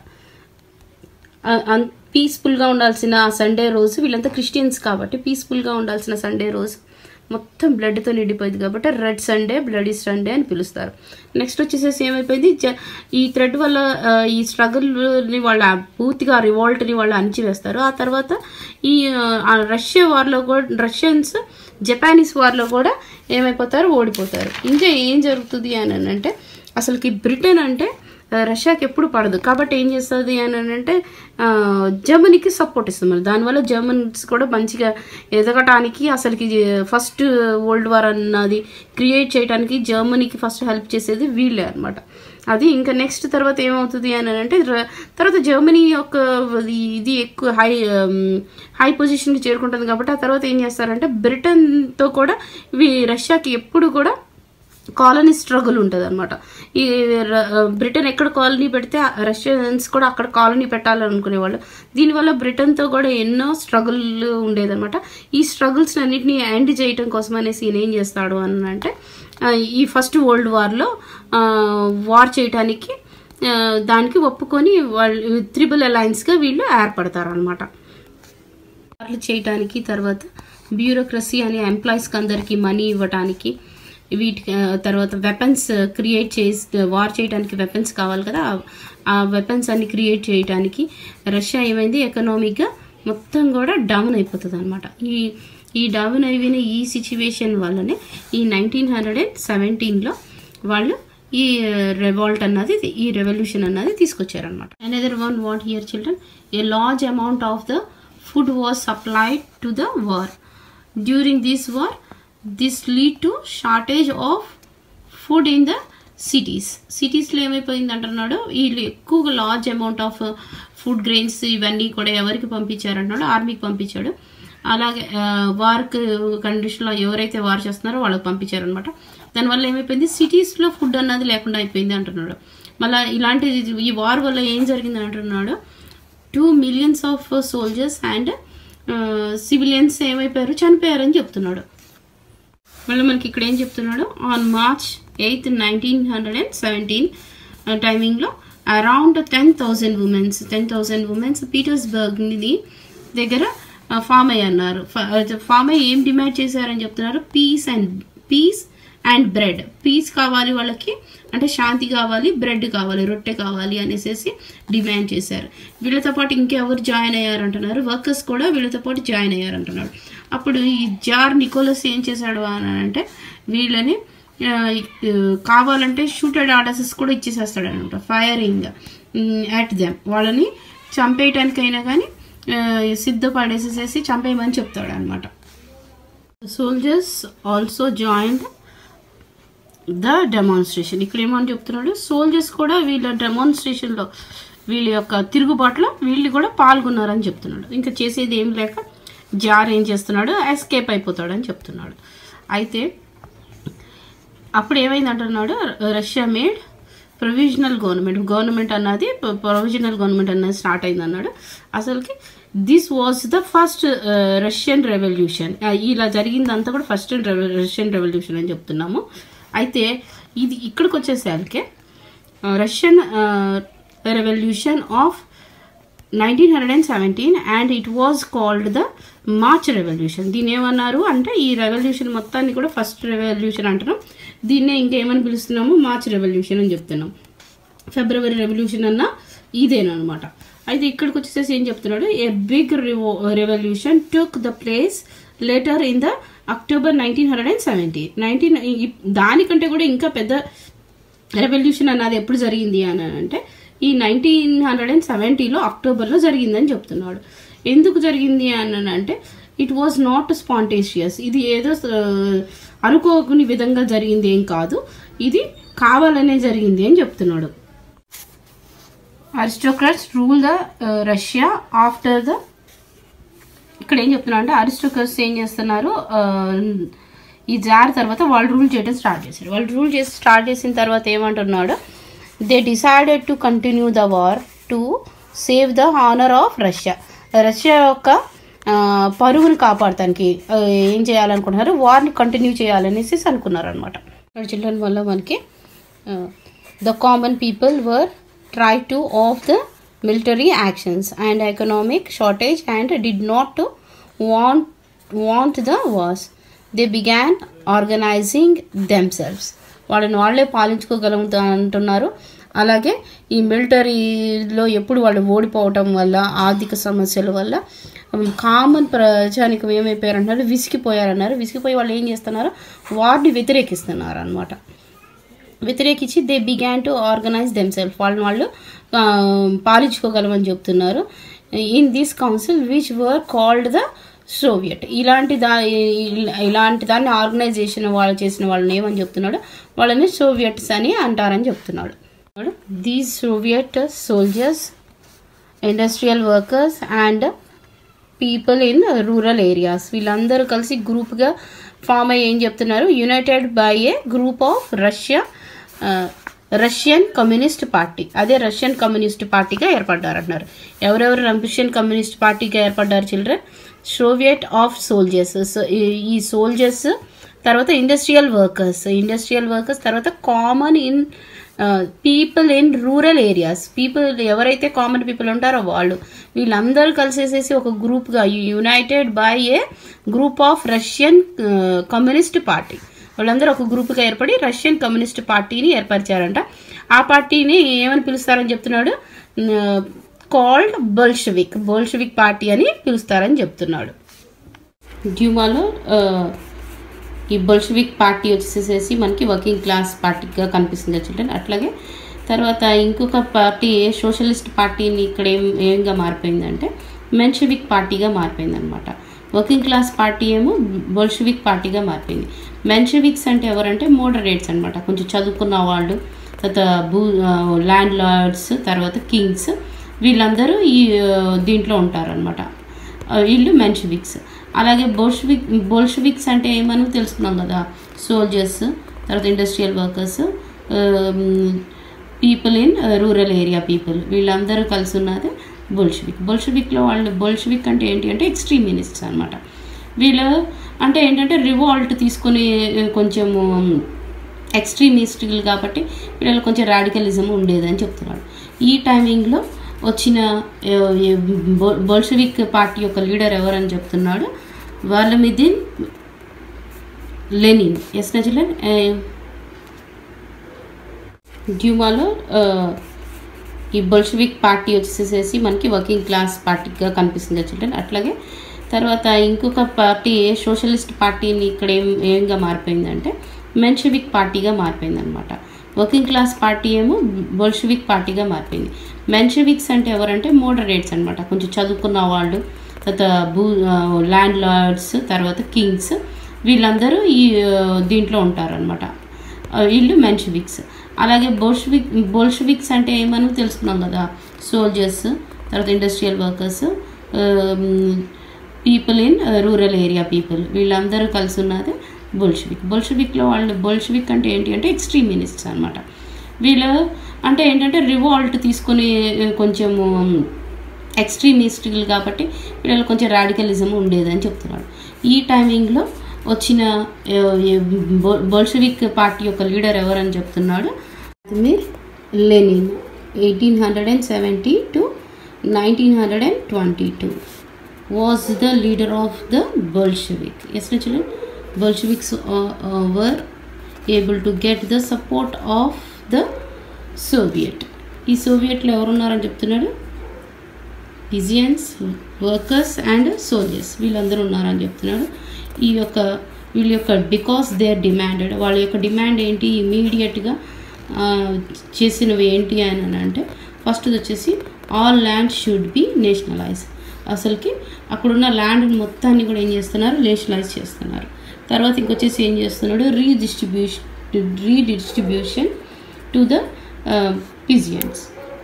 పీస్ఫుల్గా ఉండాల్సిన ఆ సండే రోజు వీళ్ళంతా క్రిస్టియన్స్ కాబట్టి పీస్ఫుల్గా ఉండాల్సిన సండే రోజు మొత్తం బ్లడ్తో నిండిపోయింది కాబట్టి రెడ్ సండే బ్లడీ సండే అని పిలుస్తారు నెక్స్ట్ వచ్చేసేసి ఏమైపోయింది జ ఈ థ్రెడ్ వల్ల ఆ, ఈ స్ట్రగుల్ని వాళ్ళ పూర్తిగా రివాల్ట్ని వాళ్ళు అణిచివేస్తారు ఆ తర్వాత ఈ ఆ, ఆ రష్యా వార్లో కూడా రష్యన్స్ జపానీస్ వార్లో కూడా ఏమైపోతారు ఓడిపోతారు ఇంకా ఏం జరుగుతుంది అని అంటే అసలుకి బ్రిటన్ అంటే ఆ, రష్యాకి ఎప్పుడు పడదు కాబట్టి ఏం చేస్తుంది అని అంటే ఆ, జర్మనీకి సపోర్ట్ ఇస్తుంది మరి దానివల్ల జర్మన్స్ కూడా మంచిగా ఎదగటానికి అసలుకి ఫస్ట్ వరల్డ్ వార్ అన్నది క్రియేట్ చేయడానికి జర్మనీకి ఫస్ట్ హెల్ప్ చేసేది వీళ్ళే అనమాట అది ఇంకా నెక్స్ట్ తర్వాత ఏమవుతుంది అని అంటే ర- తర్వాత జర్మనీ యొక్క ఇది ఎక్కువ హై హై పొజిషన్కి చేరుకుంటుంది కాబట్టి ఆ తర్వాత ఏం చేస్తారంటే బ్రిటన్తో కూడా ఇవి రష్యాకి ఎప్పుడు కూడా కాలనీ స్ట్రగుల్ ఉంటుంది అనమాట ఈ ర- బ్రిటన్ ఎక్కడ కాలనీ పెడితే ఆ రష్యన్స్ కూడా అక్కడ కాలనీ పెట్టాలనుకునేవాళ్ళు దీనివల్ల బ్రిటన్తో కూడా ఎన్నో స్ట్రగుల్ ఉండేదన్నమాట ఈ స్ట్రగుల్స్ అన్నింటినీ ఎండ్ చేయటం కోసం అనేసి ఈయన ఏం చేస్తాడు అని అంటే ఆ, ఈ ఫస్ట్ వరల్డ్ వార్లో వార్ చేయటానికి ఆ, దానికి ఒప్పుకొని వాళ్ళు త్రిబుల్ అలయన్స్గా వీళ్ళు ఏర్పడతారనమాట వార్లు చేయటానికి తర్వాత బ్యూరోక్రసీ అనే ఎంప్లాయీస్కి అందరికీ మనీ ఇవ్వటానికి వీటికి ఆ, తర్వాత వెపన్స్ క్రియేట్ చేసి వార్ చేయడానికి వెపన్స్ కావాలి కదా ఆ- ఆ వెపన్స్ అన్ని క్రియేట్ చేయడానికి రష్యా ఏమైంది ఎకనామిక్గా మొత్తం కూడా డౌన్ అయిపోతుంది అనమాట ఈ ఈ డౌన్ అయిపోయిన ఈ సిచ్యువేషన్ వల్లనే ఈ నైన్టీన్ హండ్రెడ్ అండ్ సెవెంటీన్లో వాళ్ళు ఈ రెవాల్ట్ అన్నది ఈ రెవల్యూషన్ అన్నది తీసుకొచ్చారనమాట another one what here children a large amount of the food was supplied to the war during this war this lead to shortage of food in the cities సిటీస్లో ఏమైపోయింది అంటున్నాడు వీళ్ళు ఎక్కువగా large amount of food grains ఇవన్నీ కూడా ఎవరికి పంపించారంటున్నాడు ఆర్మీకి పంపించాడు అలాగే వార్క్ కండిషన్లో ఎవరైతే వార్ చేస్తున్నారో వాళ్ళకి పంపించారనమాట దానివల్ల ఏమైపోయింది సిటీస్లో ఫుడ్ అన్నది లేకుండా అయిపోయింది అంటున్నాడు మళ్ళీ ఇలాంటి ఈ వార్ వల్ల ఏం జరిగింది అంటున్నాడు two millions of soldiers and civilians ఏమైపోయారు చనిపోయారని చెప్తున్నాడు మళ్ళీ మనకి ఇక్కడ ఏం చెప్తున్నాడు on March eighth nineteen hundred and seventeen టైమింగ్లో around ten thousand womens ten thousand womens Petersburg దగ్గర ఫామ్ అయ్యి అన్నారు ఫామ్ అయ్యి ఏం డిమాండ్ చేశారని చెప్తున్నారు peace and peace and bread peace కావాలి వాళ్ళకి అంటే శాంతి కావాలి బ్రెడ్ కావాలి రొట్టె కావాలి అనేసి డిమాండ్ చేశారు వీళ్ళతో పాటు ఇంకెవరు జాయిన్ అయ్యారు అంటున్నారు వర్కర్స్ కూడా వీళ్ళతో పాటు జాయిన్ అయ్యారు అంటున్నాడు అప్పుడు ఈ జార్ నికోలస్ ఏం చేశాడు అని అంటే వీళ్ళని ఆ, కావాలంటే షూటెడ్ ఆర్డర్స్ కూడా ఇచ్చేసేస్తాడు అనమాట ఫైరింగ్ యాట్ దెమ్ వాళ్ళని చంపేయటానికైనా కానీ సిద్ధపడేసేసేసి చంపేయమని చెప్తాడు అనమాట soldiers also joined the demonstration ఇక్కడ ఏమని చెప్తున్నాడు సోల్జర్స్ కూడా వీళ్ళ డెమాన్స్ట్రేషన్లో వీళ్ళ యొక్క తిరుగుబాటులో వీళ్ళు కూడా పాల్గొన్నారని చెప్తున్నాడు ఇంకా చేసేది ఏం లేక జార్ ఏం చేస్తున్నాడు ఎస్కేప్ అయిపోతాడు అని చెప్తున్నాడు అయితే అప్పుడు ఏమైంది అంటున్నాడు Russia made provisional government government అన్నది ప్రొవిజనల్ గవర్నమెంట్ అన్నది స్టార్ట్ అయింది అన్నాడు అసలుకి this was the first Russian revolution ఇలా జరిగిందంతా కూడా ఫస్ట్ రష్యన్ రెవల్యూషన్ అని చెప్తున్నాము అయితే ఇది ఇక్కడికి వచ్చేసరికి Russian revolution of nineteen hundred and seventeen and it was called the March revolution దీన్ని ఏమన్నారు అంటే ఈ రెవల్యూషన్ మొత్తాన్ని కూడా ఫస్ట్ రెవల్యూషన్ అంటున్నాం దీన్నే ఇంకేమని పిలుస్తున్నాము మార్చ్ రెవల్యూషన్ అని చెప్తున్నాం ఫిబ్రవరి రెవల్యూషన్ అన్న ఇదేనమాట అయితే ఇక్కడికి వచ్చేసేసి ఏం చెప్తున్నాడు a big revolution took the place later in the October nineteen hundred and seventy nineteen దానికంటే కూడా ఇంకా పెద్ద రెవల్యూషన్ అన్నది ఎప్పుడు జరిగింది అని అంటే ఈ నైన్టీన్ హండ్రెడ్ అండ్ సెవెంటీలో అక్టోబర్లో జరిగిందని చెప్తున్నాడు ఎందుకు జరిగింది అని అంటే ఇట్ వాజ్ నాట్ స్పాంటేషియస్ ఇది ఏదో ఆ, అనుకోకుని విధంగా జరిగింది ఏం కాదు ఇది కావాలనే జరిగింది అని చెప్తున్నాడు aristocrats rule the Russia after the ఇక్కడ ఏం చెప్తున్నా అంటే అరిస్టోక్రట్స్ ఏం చేస్తున్నారు ఆ, ఈ జార్ తర్వాత వాళ్ళు రూల్ చేయడం స్టార్ట్ చేశారు వాళ్ళు రూల్ చేసి స్టార్ట్ చేసిన తర్వాత ఏమంటున్నాడు they decided to continue the war to save the honour of Russia Russia యొక్క ఆ, పరుగుని కాపాడటానికి ఆ, ఏం చేయాలనుకుంటున్నారు వార్ని కంటిన్యూ చేయాలనేసి అనుకున్నారు అనమాట ఇక్కడ చిల్డ్రన్ వల్ల మనకి the common people were tried to off the military actions and economic shortage and did not to want want the wars they began organizing themselves వాళ్ళని వాళ్ళే పాలించుకోగలుగుతా అంటున్నారు అలాగే ఈ మిలిటరీలో ఎప్పుడు వాళ్ళు ఓడిపోవటం వల్ల ఆర్థిక సమస్యల వల్ల కామన్ ప్రజానికి ఏమైపోయారంటున్నారు విసిగిపోయారన్నారు విసిగిపోయి వాళ్ళు ఏం చేస్తున్నారు వారిని వ్యతిరేకిస్తున్నారు అనమాట వ్యతిరేకించి they began to organise themself వాళ్ళని వాళ్ళు ఆ, పాలించుకోగలమని చెప్తున్నారు in this council which were called the Soviet ఇలాంటి దా ఇ- ఇలాంటి దాన్ని ఆర్గనైజేషన్ వాళ్ళు చేసిన వాళ్ళని ఏమని చెప్తున్నాడు వాళ్ళని సోవియట్స్ అని అంటారని చెప్తున్నాడు these Soviet soldiers industrial workers and people in rural areas వీళ్ళందరూ కలిసి గ్రూప్గా ఫామ్ అయ్యి ఏం చెప్తున్నారు united by a group of Russia Russian communist party అదే రష్యన్ కమ్యూనిస్ట్ పార్టీగా ఏర్పడ్డారు అంటున్నారు ఎవరెవరు రష్యన్ కమ్యూనిస్ట్ పార్టీగా ఏర్పడ్డారు children Soviet of soldiers so ఈ- ఈ సోల్జర్స్ తర్వాత ఇండస్ట్రియల్ వర్కర్స్ ఇండస్ట్రియల్ వర్కర్స్ తర్వాత common in people in rural areas people ఎవరైతే కామన్ పీపుల్ ఉంటారో వాళ్ళు వీళ్ళందరూ కలిసేసేసి ఒక గ్రూప్గా united by a group of Russian communist party వాళ్ళందరూ ఒక గ్రూప్గా ఏర్పడి రష్యన్ కమ్యూనిస్ట్ పార్టీని ఏర్పరిచారంట ఆ పార్టీని ఏమని పిలుస్తారని చెప్తున్నాడు కాల్డ్ బోల్షవిక్ బోల్షవిక్ పార్టీ అని పిలుస్తారని చెప్తున్నాడు డ్యూమాలో ఆ, ఈ బొల్షవిక్ పార్టీ వచ్చేసేసి మనకి వర్కింగ్ క్లాస్ పార్టీగా కనిపిస్తుంది చిల్డ్రన్ అట్లాగే తర్వాత ఇంకొక పార్టీ సోషలిస్ట్ పార్టీని ఇక్కడ ఏం ఏంగా మారిపోయిందంటే మెన్షవిక్ పార్టీగా మారిపోయింది అనమాట వర్కింగ్ క్లాస్ పార్టీ ఏమో బొల్షవిక్ పార్టీగా మారిపోయింది మెన్షవిక్స్ అంటే ఎవరంటే మోడరేట్స్ అనమాట కొంచెం చదువుకున్న వాళ్ళు తర్వాత భూ ల్యాండ్ లార్డ్స్ తర్వాత కింగ్స్ వీళ్ళందరూ ఈ ఆ, దీంట్లో ఉంటారనమాట వీళ్ళు మెన్షవిక్స్ అలాగే బోల్షవిక్ బోల్షవిక్స్ అంటే ఏమని తెలుసుకున్నాం కదా సోల్జర్స్ తర్వాత industrial workers people in rural area people వీళ్ళందరూ కలిసి ఉన్నది బోల్షవిక్ బోల్షవిక్లో వాళ్ళు బోల్షవిక్ అంటే ఏంటి అంటే ఎక్స్ట్రీమినిస్ట్స్ అనమాట వీళ్ళు అంటే ఏంటంటే రివాల్ట్ తీసుకొని ఆ, కొంచెము ఎక్స్ట్రీమిస్టులు కాబట్టి వీళ్ళలో కొంచెం రాడికలిజం ఉండేదని చెప్తున్నాడు ఈ టైమింగ్లో వచ్చిన ఆ, ఈ బో- బోల్షవిక్ పార్టీ యొక్క లీడర్ ఎవరని చెప్తున్నాడు వాలమిదిన్ లెనిన్ ఎస్ నజలన్ డ్యూమాలో ఆ, ఈ బొల్షవిక్ పార్టీ వచ్చేసేసి మనకి వర్కింగ్ క్లాస్ పార్టీగా కనిపిస్తుంది చిల్డ్రన్ అట్లాగే తర్వాత ఇంకొక పార్టీ సోషలిస్ట్ పార్టీని ఇక్కడ ఏం ఏంగా మారిపోయిందంటే మెన్షవిక్ పార్టీగా మారిపోయింది అనమాట వర్కింగ్ క్లాస్ పార్టీ ఏమో బొల్షవిక్ పార్టీగా మారిపోయింది మెన్షవిక్స్ అంటే ఎవరంటే మోడరేట్స్ అనమాట కొంచెం చదువుకున్న వాళ్ళు తర్వాత భూ ల్యాండ్ లార్డ్స్ తర్వాత కింగ్స్ వీళ్ళందరూ ఈ ఆ, దీంట్లో ఉంటారనమాట వీళ్ళు మెన్షవిక్స్ అలాగే బోల్షవిక్ బోల్షవిక్స్ అంటే ఏమని తెలుసుకున్నాం కదా సోల్జర్స్ తర్వాత industrial workers people in rural area people వీళ్ళందరూ కలిసి ఉన్నది బోల్షవిక్ బోల్షవిక్లో వాళ్ళు బోల్షవిక్ అంటే ఏంటి అంటే ఎక్స్ట్రీమినిస్ట్స్ అనమాట వీళ్ళు అంటే ఏంటంటే రివాల్ట్ తీసుకొని ఆ, కొంచెము ఎక్స్ట్రీమిస్టులు కాబట్టి వీళ్ళలో కొంచెం రాడికలిజం ఉండేదని చెప్తున్నాడు ఈ టైమింగ్లో వచ్చిన ఆ, ఈ బో- బోల్షవిక్ పార్టీ యొక్క లీడర్ ఎవరని చెప్తున్నాడు Vladimir Lenin eighteen hundred and seventy two nineteen hundred and twenty two was the leader of the Bolshevik. Yes, my children. Bolsheviks uh, uh, were able to get the support of the Soviet. ఈ సోవియట్లో ఎవరున్నారని చెప్తున్నాడు pigeons workers and soldiers వీళ్ళందరూ ఉన్నారని చెప్తున్నాడు ఈ యొక్క వీళ్ళ యొక్క because they are demanded వాళ్ళ యొక్క డిమాండ్ ఏంటి ఇమీడియట్గా చేసినవి ఏంటి అని అంటే ఫస్ట్ వచ్చేసి all land should be nationalise అసలుకి అక్కడున్న ల్యాండ్ మొత్తాన్ని కూడా ఏం చేస్తున్నారు నేషనలైజ్ చేస్తున్నారు తర్వాత ఇంకొచ్చేసి ఏం చేస్తున్నాడు redistribution redistribution to the peasants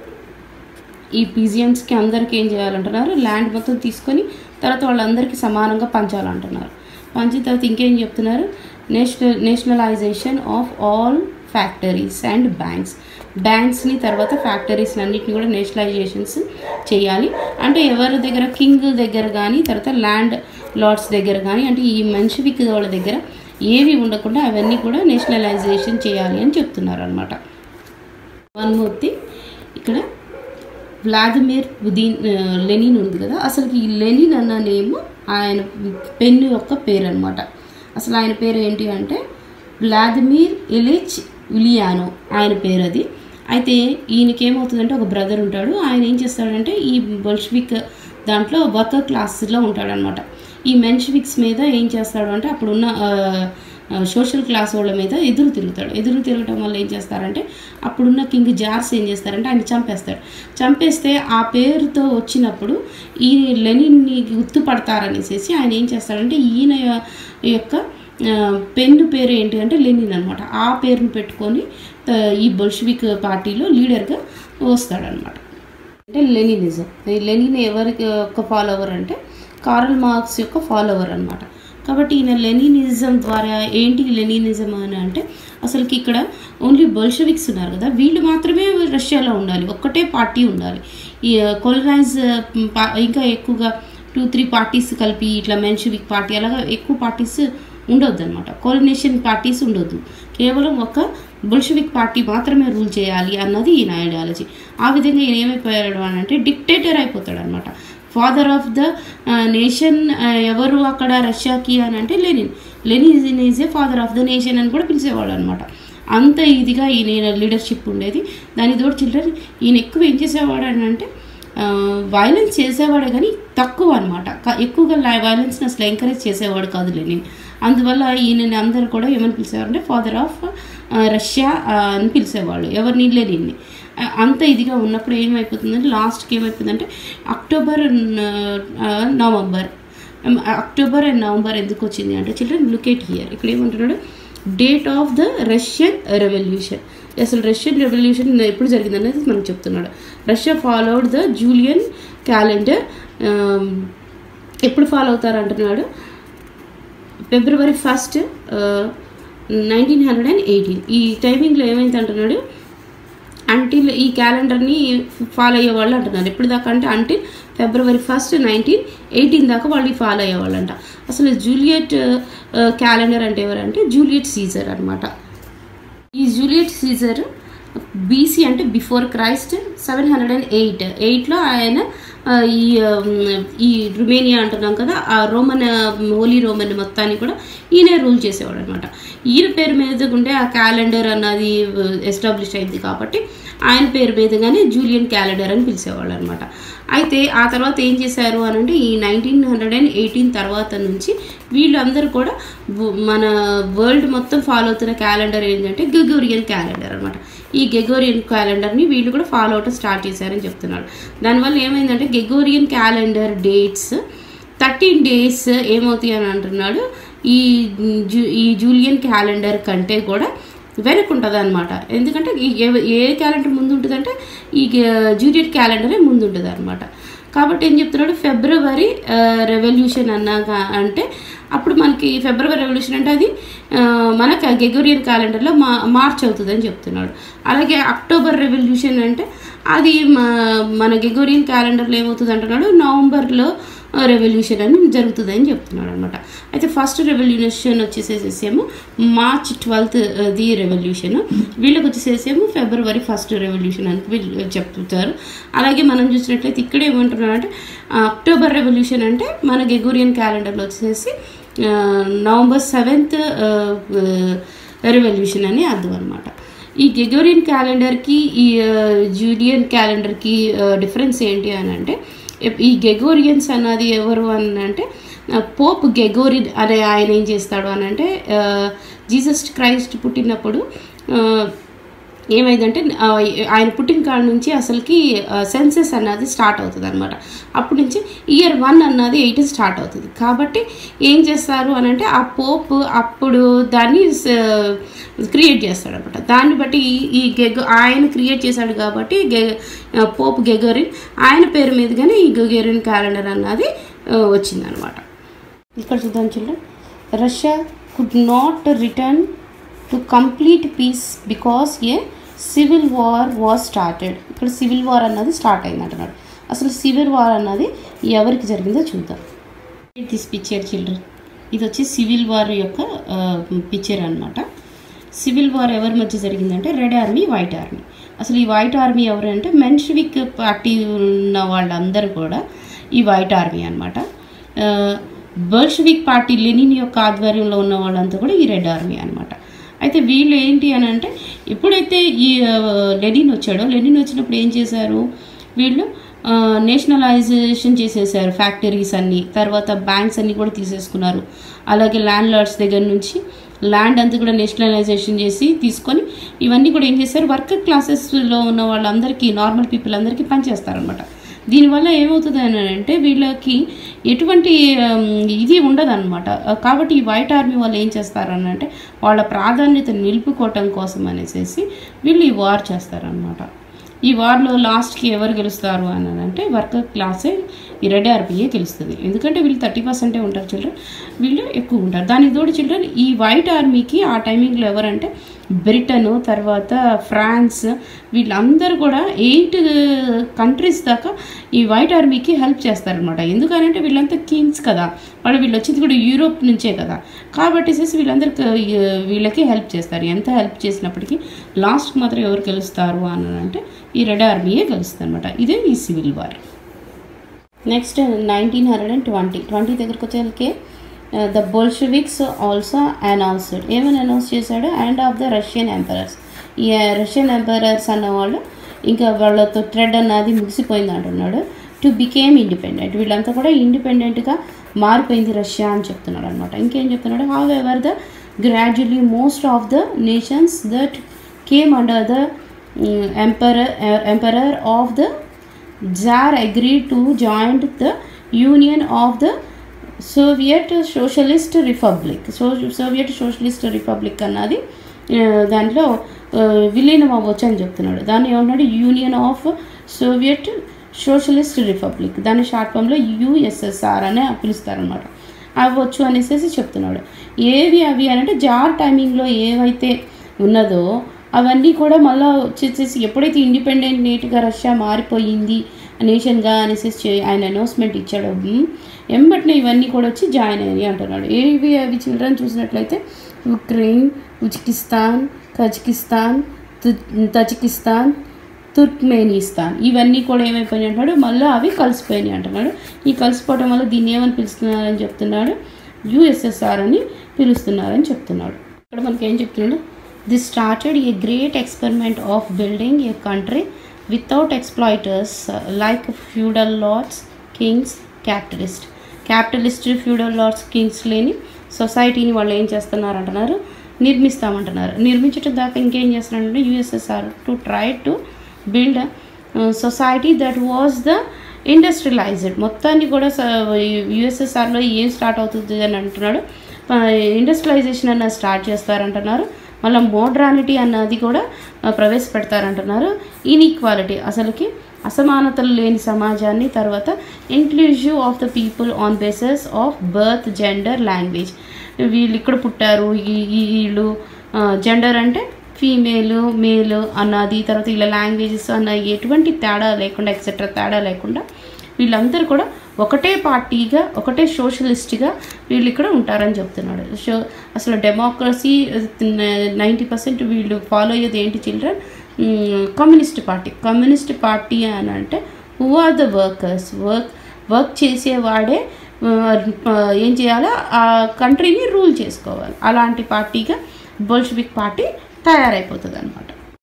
ఈ పీజియన్స్కి అందరికీ ఏం చేయాలంటున్నారు ల్యాండ్ మొత్తం తీసుకొని తర్వాత వాళ్ళందరికీ సమానంగా పంచాలంటున్నారు పంచిన తర్వాత ఇంకేం చెప్తున్నారు national nationalisation of all factories and banks బ్యాంక్స్ని తర్వాత ఫ్యాక్టరీస్ని అన్నిటిని కూడా నేషనలైజేషన్స్ చేయాలి అంటే ఎవరి దగ్గర కింగ్ దగ్గర కానీ తర్వాత ల్యాండ్ లార్డ్స్ దగ్గర కానీ అంటే ఈ మెన్షవిక్ వాళ్ళ దగ్గర ఏవి ఉండకుండా అవన్నీ కూడా నేషనలైజేషన్ చేయాలి అని చెప్తున్నారు అనమాట వన్ మూర్తి ఇక్కడ వ్లాదిమిర్ పుదీన్ ఆ, లెనిన్ ఉంది కదా అసలు ఈ లెనిన్ అన్న నేమ్ ఆయన పెన్ను యొక్క పేరు అనమాట అసలు ఆయన పేరు ఏంటి అంటే వ్లాదిమిర్ ఎలిచ్ ఉలియానో ఆయన పేరు అది అయితే ఈయనకి ఏమవుతుందంటే ఒక బ్రదర్ ఉంటాడు ఆయన ఏం చేస్తాడంటే ఈ బొల్షవిక్ దాంట్లో వర్కర్ క్లాస్లో ఉంటాడనమాట ఈ మెన్షవిక్స్ మీద ఏం చేస్తాడు అంటే అప్పుడున్న ఆ, ఆ, సోషల్ క్లాస్ వాళ్ళ మీద ఎదురు తిరుగుతాడు ఎదురు తిరగటం వల్ల ఏం చేస్తారంటే అప్పుడున్న కింగ్ జార్స్ ఏం చేస్తారంటే ఆయన చంపేస్తాడు చంపేస్తే ఆ పేరుతో వచ్చినప్పుడు ఈ లెనిన్ని గుర్తుపడతారనేసి ఆయన ఏం చేస్తాడంటే ఈయన యొ- యొక్క ఆ, పెన్ను పేరు ఏంటి అంటే లెనిన్ అనమాట ఆ పేరుని పెట్టుకొని ఆ, ఈ బొల్షవిక్ పార్టీలో లీడర్గా వస్తాడనమాట అంటే లెనినిజం ఈ లెనిన్ ఎవరికి యొక్క ఫాలోవర్ అంటే కారల్ మార్క్స్ యొక్క ఫాలోవర్ అనమాట కాబట్టి ఈయన లెనినిజం ద్వారా ఏంటి లెనినిజం అని అంటే అసలుకి ఇక్కడ ఓన్లీ బొల్షవిక్స్ ఉన్నారు కదా వీళ్ళు మాత్రమే రష్యాలో ఉండాలి ఒక్కటే పార్టీ ఉండాలి ఈ కొలనైజ్ ఇంకా ఎక్కువగా టూ త్రీ పార్టీస్ కలిపి ఇట్లా మెన్షవిక్ పార్టీ అలాగా ఎక్కువ పార్టీస్ ఉండొద్దు అనమాట కోలినేషన్ పార్టీస్ ఉండొద్దు కేవలం ఒక బుల్షవిక్ పార్టీ మాత్రమే రూల్ చేయాలి అన్నది ఈయన ఐడియాలజీ ఆ విధంగా ఈయన ఏమైపోయాడు అని అంటే డిక్టేటర్ అయిపోతాడు అనమాట ఫాదర్ ఆఫ్ ద నేషన్ ఎవరు అక్కడ రష్యాకి అని అంటే Lenin Lenin is a father of the nation అని కూడా పిలిచేవాడు అనమాట అంత ఇదిగా ఈయన లీడర్షిప్ ఉండేది దాని తోడు చిల్డ్రన్ ఈయన ఎక్కువ ఏం చేసేవాడు అని అంటే వైలెన్స్ చేసేవాడే కానీ తక్కువ అనమాట ఎక్కువగా వైలెన్స్ని అసలు ఎంకరేజ్ చేసేవాడు కాదు లెనిన్ అందువల్ల ఈయనని అందరూ కూడా ఏమని పిలిచేవారంటే ఫాదర్ ఆఫ్ రష్యా అని పిలిచేవాళ్ళు ఎవరిని లెనిన్ని ఆ, అంత ఇదిగా ఉన్నప్పుడు ఏమైపోతుందంటే లాస్ట్కి ఏమైపోతుందంటే అక్టోబర్ ఆ, November um, October and November ఎందుకు వచ్చింది అంటే చిల్డ్రన్ లుకేట్ హియర్ ఇక్కడ ఏమంటున్నాడు date of the Russian revolution అసలు రష్యన్ రెవల్యూషన్ ఎప్పుడు జరిగింది అనేది మనకు చెప్తున్నాడు Russia followed the Julian calendar ఎప్పుడు ఫాలో అవుతారు అంటున్నాడు February first nineteen hundred and eighteen ఈ టైమింగ్లో ఏమైంది అంటున్నాడు అంటిల్ ఈ క్యాలెండర్ని ఫాలో అయ్యేవాళ్ళు అంటున్నారు ఎప్పుడు దాకా అంటే until February first nineteen eighteen దాకా వాళ్ళు ఫాలో అయ్యేవాళ్ళు అంట అసలు జూలియట్ క్యాలెండర్ అంటే ఎవరంటే జూలియట్ సీజర్ అనమాట ఈ జూలియట్ సీజర్ బీసీ అంటే before Christ seven hundred and eight ఎయిట్లో ఆయన ఆ, ఈ ఉమ్, ఈ రుమేనియా అంటున్నాం కదా ఆ రోమన్ హోలీ రోమన్ మొత్తాన్ని కూడా ఈయనే రూల్ చేసేవాడు అనమాట ఈయన పేరు మీద ఉండే ఆ క్యాలెండర్ అన్నది ఎస్టాబ్లిష్ అయింది కాబట్టి ఆయన పేరు మీదగానే జూలియన్ క్యాలెండర్ అని పిలిచేవాళ్ళు అనమాట అయితే ఆ తర్వాత ఏం చేశారు అని అంటే ఈ నైన్టీన్ హండ్రెడ్ అండ్ ఎయిటీన్ తర్వాత నుంచి వీళ్ళందరూ కూడా వ- మన వరల్డ్ మొత్తం ఫాలో అవుతున్న క్యాలెండర్ ఏంటంటే గెగోరియన్ క్యాలెండర్ అనమాట ఈ గెగోరియన్ క్యాలెండర్ని వీళ్ళు కూడా ఫాలో అవటం స్టార్ట్ చేశారని చెప్తున్నాడు దానివల్ల ఏమైందంటే Gregorian calendar dates thirteen days ఏమవుతాయి అని అంటున్నాడు ఈ జూ ఈ జూలియన్ క్యాలెండర్ కంటే కూడా వెనక్కి ఉంటుంది అనమాట ఎందుకంటే ఈ ఏ- ఏ క్యాలెండర్ ముందు ఉంటుందంటే ఈ జూలియట్ క్యాలెండరే ముందు ఉంటుంది అనమాట కాబట్టి ఏం చెప్తున్నాడు ఫిబ్రవరి రెవల్యూషన్ అన్నాక అంటే అప్పుడు మనకి ఫిబ్రవరి రెవల్యూషన్ అంటే అది ఆ, మన గెగోరియన్ క్యాలెండర్లో మా మార్చ్ అవుతుంది అని చెప్తున్నాడు అలాగే అక్టోబర్ రెవల్యూషన్ అంటే అది మా- మన గెగోరియన్ క్యాలెండర్లో ఏమవుతుంది అంటున్నాడు నవంబర్లో రెవల్యూషన్ అని జరుగుతుంది అని చెప్తున్నాడు అనమాట అయితే ఫస్ట్ రెవల్యూషన్ వచ్చేసేసేమో మార్చ్ ట్వెల్త్ ది రెవల్యూషన్ వీళ్ళకి వచ్చేసేసేమో ఫిబ్రవరి ఫస్ట్ రెవల్యూషన్ అని వీళ్ళు చెప్తారు అలాగే మనం చూసినట్లయితే ఇక్కడ ఏమంటున్నారంటే అక్టోబర్ రెవల్యూషన్ అంటే మన గెగోరియన్ క్యాలెండర్లో వచ్చేసి ఆ, నవంబర్ సెవెంత్ రెవల్యూషన్ అని అర్థం అనమాట ఈ గెగోరియన్ క్యాలెండర్కి ఈ జూలియన్ క్యాలెండర్కి డిఫరెన్స్ ఏంటి అని అంటే ఈ గెగోరియన్స్ అన్నది ఎవరు అని అంటే పోప్ గెగోరిన్ అనే ఆయన ఏం చేస్తాడు అని అంటే జీసస్ క్రైస్ట్ పుట్టినప్పుడు ఆ, ఏమైందంటే ఆ, ఆయన పుట్టిన కాడ నుంచి అసలుకి సెన్సెస్ అన్నది స్టార్ట్ అవుతుంది అనమాట అప్పటి నుంచి ఇయర్ వన్ అన్నది ఎయిట్ స్టార్ట్ అవుతుంది కాబట్టి ఏం చేస్తారు అని అంటే ఆ పోప్ అప్పుడు దాన్ని క్రియేట్ చేస్తాడు అనమాట దాన్ని బట్టి ఈ- ఈ గెగ ఆయన క్రియేట్ చేశాడు కాబట్టి గె పోప్ గెగోరిన్ ఆయన పేరు మీదుగానే ఈ గెగోరిన్ క్యాలెండర్ అన్నది వచ్చిందనమాట ఇక్కడ చూద్దాం children Russia could not return to complete peace because a civil war war started ఇక్కడ సివిల్ వార్ అన్నది స్టార్ట్ అయింది అంటున్నాడు అసలు సివిల్ వార్ అన్నది ఎవరికి జరిగిందో చూద్దాం దిస్ పిక్చర్ చిల్డ్రన్ ఇది వచ్చి సివిల్ వార్ యొక్క పిక్చర్ అన్నమాట సివిల్ వార్ ఎవరి మధ్య జరిగిందంటే రెడ్ ఆర్మీ వైట్ ఆర్మీ అసలు ఈ వైట్ ఆర్మీ ఎవరు అంటే మెన్షవిక్ పార్టీ ఉన్న వాళ్ళందరూ కూడా ఈ వైట్ ఆర్మీ అనమాట బల్షవిక్ పార్టీ లెనిన్ యొక్క ఆధ్వర్యంలో ఉన్న వాళ్ళంతా కూడా ఈ రెడ్ ఆర్మీ అనమాట అయితే వీళ్ళు ఏంటి అని అంటే ఎప్పుడైతే ఈ ఆ, లెనిన్ వచ్చాడో లెనిన్ వచ్చినప్పుడు ఏం చేశారు వీళ్ళు నేషనలైజేషన్ చేసేసారు ఫ్యాక్టరీస్ అన్నీ తర్వాత బ్యాంక్స్ అన్నీ కూడా తీసేసుకున్నారు అలాగే ల్యాండ్ లార్డ్స్ దగ్గర నుంచి ల్యాండ్ అంతా కూడా నేషనలైజేషన్ చేసి తీసుకొని ఇవన్నీ కూడా ఏం చేశారు వర్కర్ క్లాసెస్లో ఉన్న వాళ్ళందరికీ నార్మల్ పీపుల్ అందరికీ పనిచేస్తారనమాట దీనివల్ల ఏమవుతుంది అని అంటే వీళ్ళకి ఎటువంటి ఆమ్, ఇది ఉండదన్నమాట కాబట్టి ఈ వైట్ ఆర్మీ వాళ్ళు ఏం చేస్తారని అంటే వాళ్ళ ప్రాధాన్యత నిలుపుకోవటం కోసం అనేసి వీళ్ళు ఈ వార్ చేస్తారనమాట ఈ వార్లో లాస్ట్కి ఎవరు గెలుస్తారు అని అంటే వర్కర్ క్లాసే ఈ రెడ్ ఆర్మీయే గెలుస్తుంది ఎందుకంటే వీళ్ళు థర్టీ పర్సెంటే ఉంటారు చిల్డ్రన్ వీళ్ళు ఎక్కువ ఉంటారు దానికి తోడు చిల్డ్రన్ ఈ వైట్ ఆర్మీకి ఆ టైమింగ్లో ఎవరంటే బ్రిటన్ తర్వాత ఫ్రాన్స్ వీళ్ళందరూ కూడా ఎయిట్ కంట్రీస్ దాకా ఈ వైట్ ఆర్మీకి హెల్ప్ చేస్తారనమాట ఎందుకనంటే వీళ్ళంతా కింగ్స్ కదా వాళ్ళు వీళ్ళు వచ్చింది కూడా యూరోప్ నుంచే కదా కాబట్టి చేసి వీళ్ళందరికీ వీళ్ళకి హెల్ప్ చేస్తారు ఎంత హెల్ప్ చేసినప్పటికీ లాస్ట్కి మాత్రం ఎవరు గెలుస్తారు అని అంటే ఈ రెడ్ ఆర్మీయే గెలుస్తుంది అనమాట ఇదే ఈ civil war next nineteen hundred and twenty twenty దగ్గరకు వచ్చేసరికి ద బోల్షవిక్స్ ఆల్సో అనౌన్స్డ్ ఏమని అనౌన్స్ చేశాడు and of the Russian emperors ఈ రష్యన్ ఎంపరర్స్ అన్నవాళ్ళు ఇంకా వాళ్ళతో థ్రెడ్ అన్నది ముగిసిపోయింది అంటున్నాడు టు బికేమ్ ఇండిపెండెంట్ వీళ్ళంతా కూడా ఇండిపెండెంట్గా మారిపోయింది రష్యా అని చెప్తున్నాడు అనమాట ఇంకేం చెప్తున్నాడు however the gradually most of the nations that came under the emperor emperor of the tsar agree to joint the union of the Soviet socialist republic so Soviet socialist republic అన్నది ఆ, దాంట్లో ఆ, విలీనం అవ్వచ్చు అని చెప్తున్నాడు దాన్ని ఏమన్నాడు union of Soviet socialist republic దాన్ని షార్ట్ ఫామ్లో యుఎస్ఎస్ఆర్ అని పిలుస్తారనమాట అవ్వచ్చు అనేసి చెప్తున్నాడు ఏవి అవి అని అంటే జార్ టైమింగ్లో ఏవైతే ఉన్నదో అవన్నీ కూడా మళ్ళీ వచ్చేసేసి ఎప్పుడైతే ఇండిపెండెంట్ నేట్గా రష్యా మారిపోయింది నేషన్గా అనేసి చే- ఆయన అనౌన్స్మెంట్ ఇచ్చాడు ఉమ్, ఎంబటినే ఇవన్నీ కూడా వచ్చి జాయిన్ అయ్యాయి అంటున్నాడు ఏవి అవి చిల్డ్రన్ చూసినట్లయితే ఉక్రెయిన్ ఉజ్కిస్తాన్ కజకిస్తాన్ తు- తజికిస్తాన్ తుర్క్మేనిస్తాన్ ఇవన్నీ కూడా ఏమైపోయినాయి అంటున్నాడు మళ్ళీ అవి కలిసిపోయినాయి అంటున్నాడు ఈ కలిసిపోవడం వల్ల దీన్ని ఏమని పిలుస్తున్నారని చెప్తున్నాడు యుఎస్ఎస్ఆర్ అని పిలుస్తున్నారని చెప్తున్నాడు ఇక్కడ మనకి ఏం చెప్తున్నాడు this started a great experiment of building a country without exploiters like feudal lords kings capitalist capitalist feudal lords kings లేని సొసైటీని వాళ్ళు ఏం చేస్తున్నారు అంటున్నారు నిర్మిస్తామంటున్నారు నిర్మించడం దాకా ఇంకేం చేస్తున్నారంటే USSR to try to build society that was the industrialised మొత్తాన్ని కూడా యుఎస్ఎస్ఆర్లో ఏం స్టార్ట్ అవుతుంది అని అంటున్నాడు ఇండస్ట్రియలైజేషన్ అన్న స్టార్ట్ చేస్తారంటున్నారు మళ్ళీ మోడ్రానిటీ అన్నది కూడా ఆ, ప్రవేశపెడతారంటున్నారు ఇన్ఈక్వాలిటీ అసలుకి అసమానతలు లేని సమాజాన్ని తర్వాత inclusive of the people on basis of birth gender language వీళ్ళు ఇక్కడ పుట్టారు ఈ- ఈ- వీళ్ళు జెండర్ అంటే ఫీమేల్ మేల్ అన్నది తర్వాత వీళ్ళ లాంగ్వేజెస్ అన్న ఎటువంటి తేడా లేకుండా ఎక్సెట్రా తేడా లేకుండా వీళ్ళందరూ కూడా ఒకటే పార్టీగా ఒకటే సోషలిస్ట్గా వీళ్ళు ఇక్కడ ఉంటారని చెప్తున్నాడు సో అసలు డెమోక్రసీ నైంటీ పర్సెంట్ వీళ్ళు ఫాలో అయ్యేది ఏంటి children communist party communist party అని అంటే who are the workers work work చేసేవాడే ఆ, ఆ, ఏం చేయాలో ఆ కంట్రీని రూల్ చేసుకోవాలి అలాంటి పార్టీగా బోల్షివిక్ పార్టీ తయారైపోతుంది అనమాట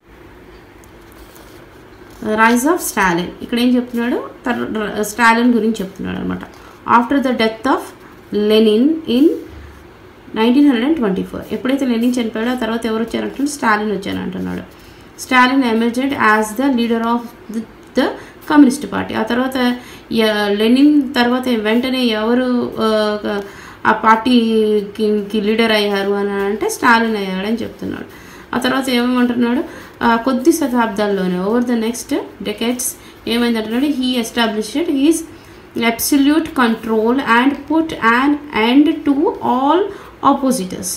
రైజ్ ఆఫ్ స్టాలిన్ ఇక్కడ ఏం చెప్తున్నాడు తర్- స్టాలిన్ గురించి చెప్తున్నాడు అనమాట after the death of Lenin in nineteen hundred and twenty four ఎప్పుడైతే లెనిన్ చనిపోయాడో ఆ తర్వాత ఎవరు వచ్చారంటే స్టాలిన్ వచ్చాను అంటున్నాడు Stalin emergent as the leader of the communist party ఆ తర్వాత య- లెనిన్ తర్వాత వెంటనే ఎవరు ఆ, ఆ పార్టీకి లీడర్ అయ్యారు అని అంటే స్టాలిన్ అయ్యాడని చెప్తున్నాడు ఆ తర్వాత ఏమేమంటున్నాడు ఆ, కొద్ది శతాబ్దాల్లోనే ఓవర్ ద నెక్స్ట్ డెకెట్స్ ఏమైందంటున్నాడు he established his absolute control and put and end to all oppositors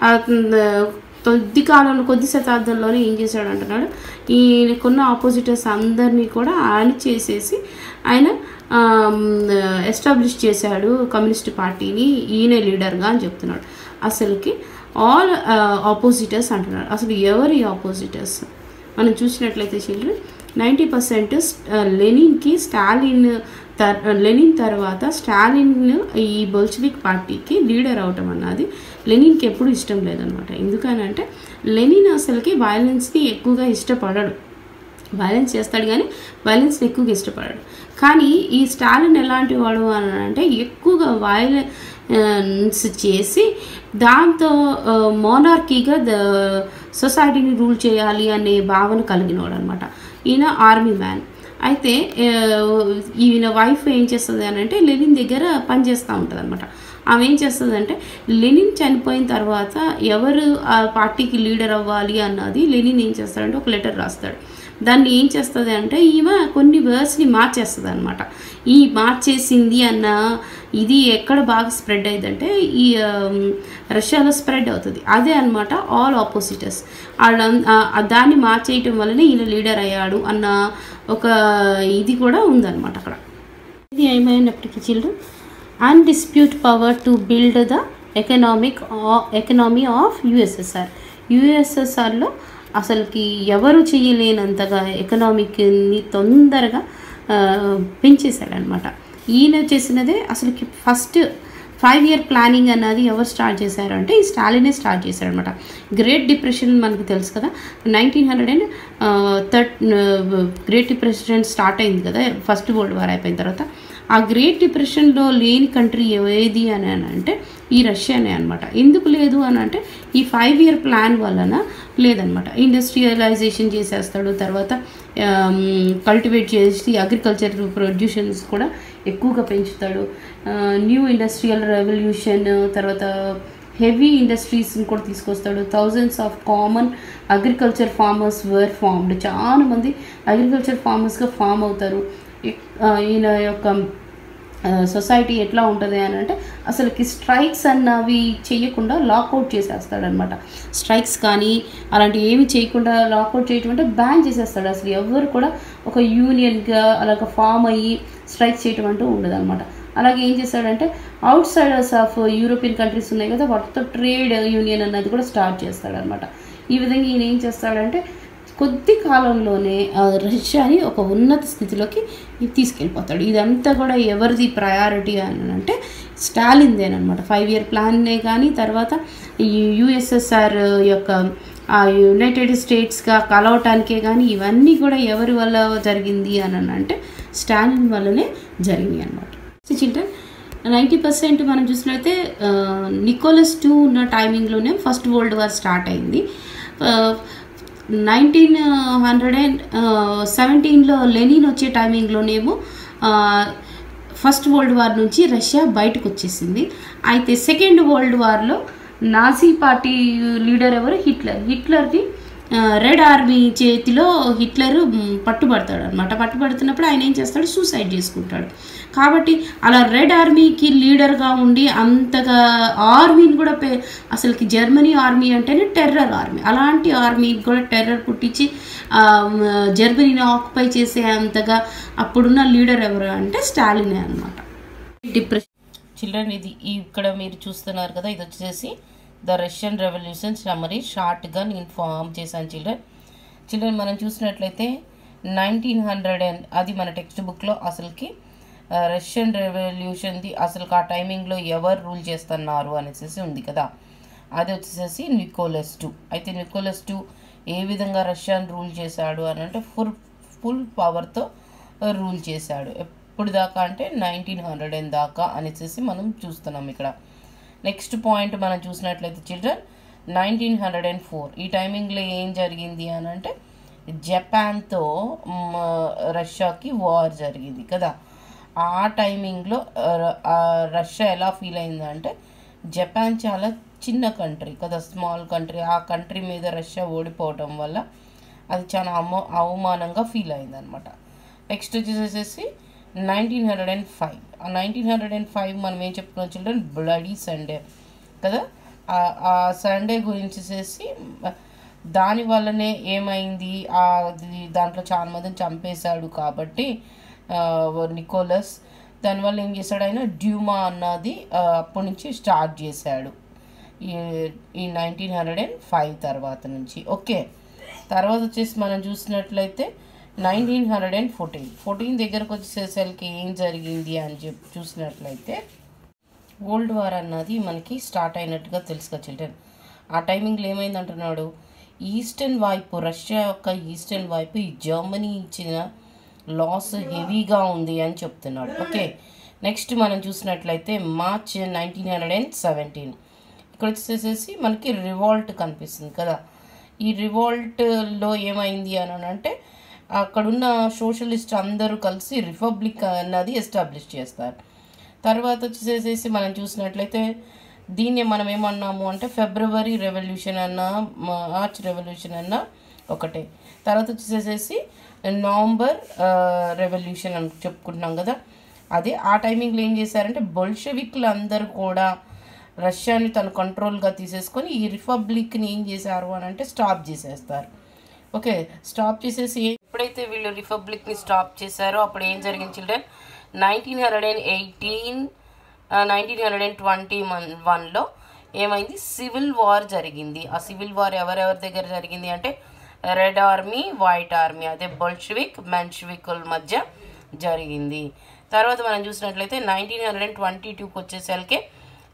కొద్ది కాలంలో కొద్ది శతాబ్దంలోనే ఏం చేశాడు అంటున్నాడు ఈయనకున్న ఆపోజిటర్స్ అందరినీ కూడా ఆయన చేసేసి ఆయన ఎస్టాబ్లిష్ చేశాడు కమ్యూనిస్ట్ పార్టీని ఈయనే లీడర్గా అని చెప్తున్నాడు అసలుకి ఆల్ ఆపోజిటర్స్ అంటున్నాడు అసలు ఎవరి ఆపోజిటర్స్ మనం చూసినట్లయితే చిల్డ్రన్ నైంటీ పర్సెంట్ లెనిన్కి స్టాలిన్ తర్ లెనిన్ తర్వాత స్టాలిన్ ఈ బొల్షివిక్ పార్టీకి లీడర్ అవటం అన్నది లెనిన్కి ఎప్పుడు ఇష్టం లేదనమాట ఎందుకనంటే లెనిన్ అసలుకి వైలెన్స్ని ఎక్కువగా ఇష్టపడడు వైలెన్స్ చేస్తాడు కానీ వైలెన్స్ ఎక్కువగా ఇష్టపడాడు కానీ ఈ స్టాలిన్ ఎలాంటి వాడు అని అంటే ఎక్కువగా వైలెన్స్ చేసి దాంతో మోనార్కీగా ద సొసైటీని రూల్ చేయాలి అనే భావన కలిగినవాడు అనమాట ఈయన ఆర్మీ మ్యాన్ అయితే ఆ, ఈయన వైఫ్ ఏం చేస్తుంది అని అంటే లెనిన్ దగ్గర పనిచేస్తూ ఉంటుంది అనమాట ఆమె ఏం చేస్తుంది అంటే లెనిన్ చనిపోయిన తర్వాత ఎవరు ఆ పార్టీకి లీడర్ అవ్వాలి అన్నది లెనిన్ ఏం చేస్తాడంటే ఒక లెటర్ రాస్తాడు దాన్ని ఏం చేస్తుంది అంటే ఈమె కొన్ని వర్డ్స్ని మార్చేస్తుంది అనమాట ఈ మార్చేసింది అన్న ఇది ఎక్కడ బాగా స్ప్రెడ్ అయిందంటే ఈ ఆమ్, రష్యాలో స్ప్రెడ్ అవుతుంది అదే అనమాట ఆల్ ఆపోజిటర్స్ వాళ్ళ ఆ దాన్ని మార్చేయటం వల్లనే ఈయన లీడర్ అయ్యాడు అన్న ఒక ఇది కూడా ఉందన్నమాట అక్కడ ఇది ఏమైనప్పటికీ children undisputed power to build the economic economy of USSR యుఎస్ఎస్ఆర్లో అసలుకి ఎవరు చేయలేనంతగా ఎకనామిక్ని తొందరగా ఆ, పెంచేశాడనమాట ఈయన చేసినదే అసలుకి ఫస్ట్ ఫైవ్ ఇయర్ ప్లానింగ్ అన్నది ఎవరు స్టార్ట్ చేశారు అంటే ఈ స్టాలినే స్టార్ట్ చేశారు అనమాట గ్రేట్ డిప్రెషన్ మనకు తెలుసు కదా nineteen hundred and thirty great depression start అయింది కదా ఫస్ట్ వరల్డ్ వార్ అయిపోయిన తర్వాత ఆ గ్రేట్ డిప్రెషన్లో లేని కంట్రీ ఏది అని అని అంటే ఈ రష్యానే అనమాట ఎందుకు లేదు అని అంటే ఈ ఫైవ్ ఇయర్ ప్లాన్ వలన లేదనమాట ఇండస్ట్రియలైజేషన్ చేసేస్తాడు తర్వాత కల్టివేట్ చేసి అగ్రికల్చర్ ప్రొడ్యూషన్స్ కూడా ఎక్కువగా పెంచుతాడు న్యూ ఇండస్ట్రియల్ రెవల్యూషన్ తర్వాత హెవీ ఇండస్ట్రీస్ని కూడా తీసుకొస్తాడు thousands of common agriculture farmers were farmed చాలా మంది అగ్రికల్చర్ ఫార్మర్స్గా ఫామ్ అవుతారు ఇక్- ఆ, ఈయన యొక్క సొసైటీ ఎట్లా ఉంటుంది అని అంటే అసలుకి స్ట్రైక్స్ అన్నవి చేయకుండా లాకౌట్ చేసేస్తాడనమాట స్ట్రైక్స్ కానీ అలాంటి ఏమి చేయకుండా లాకౌట్ చేయటం అంటే బ్యాన్ చేసేస్తాడు అసలు ఎవరు కూడా ఒక యూనియన్గా అలాగ ఫామ్ అయ్యి స్ట్రైక్స్ చేయటం అంటూ ఉండదు అనమాట అలాగే ఏం చేస్తాడంటే outsiders of European countries ఉన్నాయి కదా వాటితో ట్రేడ్ యూనియన్ అన్నది కూడా స్టార్ట్ చేస్తాడనమాట ఈ విధంగా ఈయన ఏం చేస్తాడంటే కొద్ది కాలంలోనే ఆ రష్యాని ఒక ఉన్నత స్థితిలోకి తీసుకెళ్ళిపోతాడు ఇదంతా కూడా ఎవరిది ప్రయారిటీ అని అంటే స్టాలిన్దేనమాట ఫైవ్ ఇయర్ ప్లాన్నే కానీ తర్వాత ఈ యుఎస్ఎస్ఆర్ యొక్క ఆ యునైటెడ్ స్టేట్స్గా కలవటానికే కానీ ఇవన్నీ కూడా ఎవరి వల్ల జరిగింది అని అంటే స్టాలిన్ వల్లనే జరిగినాయి అనమాట చిల్డ్రన్ నైంటీ పర్సెంట్ మనం చూసినట్లయితే నికోలస్ టూ ఉన్న టైమింగ్లోనే ఫస్ట్ వరల్డ్ వార్ స్టార్ట్ అయింది నైన్టీన్ హండ్రెడ్ అండ్ సెవెంటీన్లో లెనిన్ వచ్చే టైమింగ్లోనేమో ఫస్ట్ వరల్డ్ వార్ నుంచి రష్యా బయటకు వచ్చేసింది అయితే సెకండ్ వరల్డ్ వార్లో నాజీ పార్టీ లీడర్ ఎవరు హిట్లర్ హిట్లర్ది ఆ, రెడ్ ఆర్మీ చేతిలో హిట్లర్ మ్, పట్టుబడతాడు అనమాట పట్టుబడుతున్నప్పుడు ఆయన ఏం చేస్తాడు సూసైడ్ చేసుకుంటాడు కాబట్టి అలా రెడ్ ఆర్మీకి లీడర్గా ఉండి అంతగా ఆర్మీని కూడా పే అసలుకి జర్మనీ ఆర్మీ అంటేనే టెర్రర్ ఆర్మీ అలాంటి ఆర్మీకి కూడా టెర్రర్ పుట్టించి ఆ, మ్, జర్మనీని ఆక్యుపై చేసే అంతగా అప్పుడున్న లీడర్ ఎవరు అంటే స్టాలినే అనమాట డిప్రెషన్ చిల్డ్రన్ ఇది ఇక్కడ మీరు చూస్తున్నారు కదా ఇది వచ్చేసి ద రష్యన్ రెవల్యూషన్ సమరీ షార్ట్గా నేను ఫామ్ చేశాను చిల్డ్రన్ చిల్డ్రన్ మనం చూసినట్లయితే నైన్టీన్ హండ్రెడ్ అండ్ అది మన టెక్స్ట్ బుక్లో అసలుకి ఆ, రష్యన్ రెవల్యూషన్ది అసలు ఆ టైమింగ్లో ఎవరు రూల్ చేస్తున్నారు అనేసి ఉంది కదా అది వచ్చేసి నికోలస్ టూ అయితే నికోలస్ టూ ఏ విధంగా రష్యాని రూల్ చేశాడు అని అంటే ఫుల్ ఫుల్ పవర్తో రూల్ చేశాడు ఎప్పుడు దాకా అంటే నైన్టీన్ హండ్రెడ్ అండ్ దాకా అనేసి మనం చూస్తున్నాం ఇక్కడ నెక్స్ట్ పాయింట్ మనం చూసినట్లయితే children nineteen hundred and four ఈ టైమింగ్లో ఏం జరిగింది అని అంటే జపాన్తో మ్, రష్యాకి వార్ జరిగింది కదా ఆ టైమింగ్లో ఆ, రష్యా ఎలా ఫీల్ అయిందంటే జపాన్ చాలా చిన్న కంట్రీ కదా స్మాల్ కంట్రీ ఆ కంట్రీ మీద రష్యా ఓడిపోవటం వల్ల అది చాలా అమ అవమానంగా ఫీల్ అయింది అనమాట నెక్స్ట్ వచ్చేసేసి నైన్టీన్ హండ్రెడ్ అండ్ ఫైవ్ ఆ నైన్టీన్ హండ్రెడ్ అండ్ ఫైవ్ మనం ఏం చెప్పుకున్నాం చిల్డ్రన్ బ్లడీ సండే కదా ఆ- ఆ సండే గురించి చేసి దాని వల్లనే ఏమైంది ఆ అది- దాంట్లో చాలా మందిని చంపేశాడు కాబట్టి ఆ, నికోలస్ దానివల్ల ఏం చేశాడు ఆయన డ్యూమా అన్నది ఆ, అప్పటి నుంచి స్టార్ట్ చేశాడు ఈ ఈ నైన్టీన్ హండ్రెడ్ అండ్ ఫైవ్ తర్వాత నుంచి ఓకే తర్వాత వచ్చేసి మనం చూసినట్లయితే nineteen hundred and fourteen fourteen దగ్గరకు వచ్చేసరికి ఏం జరిగింది అని చెప్పి చూసినట్లయితే వరల్డ్ వార్ అన్నది మనకి స్టార్ట్ అయినట్టుగా తెలుసు కదా చిల్డ్రన్ ఆ టైమింగ్లో ఏమైంది అంటున్నాడు ఈస్టర్న్ వైపు రష్యా యొక్క ఈస్టర్న్ వైపు ఈ జర్మనీ ఇచ్చిన లాస్ హెవీగా ఉంది అని చెప్తున్నాడు ఓకే నెక్స్ట్ మనం చూసినట్లయితే March nineteen hundred and seventeen ఇక్కడ వచ్చేసేసి మనకి రివాల్ట్ కనిపిస్తుంది కదా ఈ రివాల్ట్లో ఏమైంది అని అంటే అక్కడున్న సోషలిస్ట్ అందరూ కలిసి రిపబ్లిక్ అన్నది ఎస్టాబ్లిష్ చేస్తారు తర్వాత వచ్చేసేసి మనం చూసినట్లయితే దీన్ని మనం ఏమన్నాము అంటే ఫిబ్రవరి రెవల్యూషన్ అన్న మార్చ్ రెవల్యూషన్ అన్న ఒకటే తర్వాత వచ్చేసేసి నవంబర్ రెవల్యూషన్ అని చెప్పుకుంటున్నాం కదా అదే ఆ టైమింగ్లో ఏం చేశారంటే బొల్షవిక్లు అందరూ కూడా రష్యాని తన కంట్రోల్గా తీసేసుకొని ఈ రిపబ్లిక్ని ఏం చేశారు అని అంటే స్టాప్ చేసేస్తారు ఓకే స్టాప్ చేసేసి ఎప్పుడైతే వీళ్ళు రిపబ్లిక్ని స్టాప్ చేశారో అప్పుడు ఏం జరిగింది children nineteen hundred and eighteen nineteen hundred and twenty one వన్లో ఏమైంది సివిల్ వార్ జరిగింది ఆ సివిల్ వార్ ఎవరెవరి దగ్గర జరిగింది అంటే రెడ్ ఆర్మీ వైట్ ఆర్మీ అదే బొల్షవిక్ మెన్షవికుల మధ్య జరిగింది తర్వాత మనం చూసినట్లయితే నైన్టీన్ హండ్రెడ్ అండ్ ట్వంటీ టూకి వచ్చేసరికి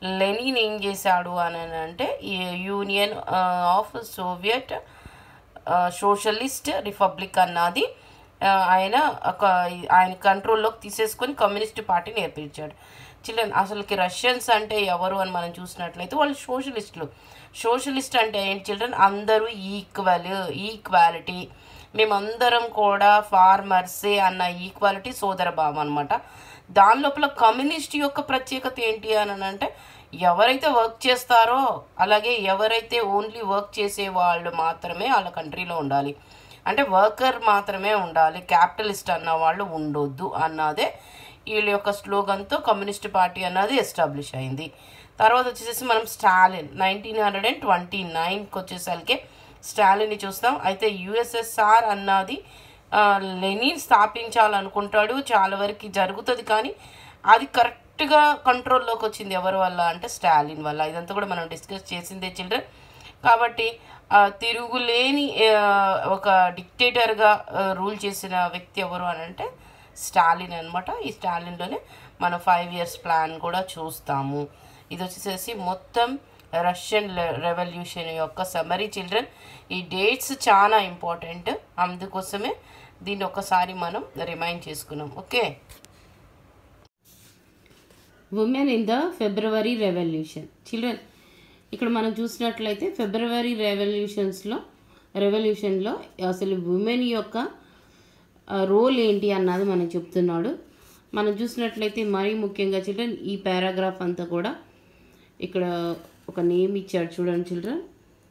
లెనిన్ ఏం చేశాడు అని అంటే ఈ union of Soviet socialist republic అన్నది ఆ, ఆయన ఒక ఆయన కంట్రోల్లోకి తీసేసుకొని కమ్యూనిస్ట్ పార్టీని ఏర్పించాడు చిల్డ్రన్ అసలుకి రష్యన్స్ అంటే ఎవరు అని మనం చూసినట్లయితే వాళ్ళు సోషలిస్టులు సోషలిస్ట్ అంటే ఏంటి చిల్డ్రన్ అందరూ ఈక్వల్ ఈక్వాలిటీ మేమందరం కూడా ఫార్మర్సే అన్న ఈక్వాలిటీ సోదర భావం అనమాట దాని లోపల కమ్యూనిస్ట్ యొక్క ప్రత్యేకత ఏంటి అని అంటే ఎవరైతే వర్క్ చేస్తారో అలాగే ఎవరైతే ఓన్లీ వర్క్ చేసే వాళ్ళు మాత్రమే వాళ్ళ కంట్రీలో ఉండాలి అంటే వర్కర్ మాత్రమే ఉండాలి క్యాపిటలిస్ట్ అన్న వాళ్ళు ఉండొద్దు అన్నదే వీళ్ళ యొక్క స్లోగన్తో కమ్యూనిస్ట్ పార్టీ అన్నది ఎస్టాబ్లిష్ అయింది తర్వాత వచ్చేసి మనం Stalin nineteen hundred and twenty నైన్కి వచ్చేసరికి స్టాలిన్ని చూస్తాం అయితే యుఎస్ఎస్ఆర్ అన్నది ఆ, లెనిన్ స్థాపించాలనుకుంటాడు చాలా వరకు జరుగుతుంది కానీ అది కరెక్ట్గా కంట్రోల్లోకి వచ్చింది ఎవరి వల్ల అంటే స్టాలిన్ వల్ల ఇదంతా కూడా మనం డిస్కస్ చేసిందే చిల్డ్రన్ కాబట్టి ఆ, తిరుగులేని ఆ, ఒక డిక్టేటర్గా రూల్ చేసిన వ్యక్తి ఎవరు అని అంటే స్టాలిన్ అనమాట ఈ స్టాలిన్లోనే మనం ఫైవ్ ఇయర్స్ ప్లాన్ కూడా చూస్తాము ఇది వచ్చేసేసి మొత్తం రష్యన్ రెవల్యూషన్ యొక్క సమరీ చిల్డ్రన్ ఈ డేట్స్ చాలా ఇంపార్టెంట్ అందుకోసమే దీన్ని ఒకసారి మనం రిమైండ్ చేసుకున్నాం okay women in the February revolution children ఇక్కడ మనం చూసినట్లయితే ఫిబ్రవరి రెవల్యూషన్స్లో రెవల్యూషన్లో అసలు ఉమెన్ యొక్క రోల్ ఏంటి అన్నది మనం చెప్తున్నాడు మనం చూసినట్లయితే మరీ ముఖ్యంగా చిల్డ్రన్ ఈ పారాగ్రాఫ్ అంతా కూడా ఇక్కడ ఒక నేమ్ ఇచ్చాడు చూడండి చిల్డ్రన్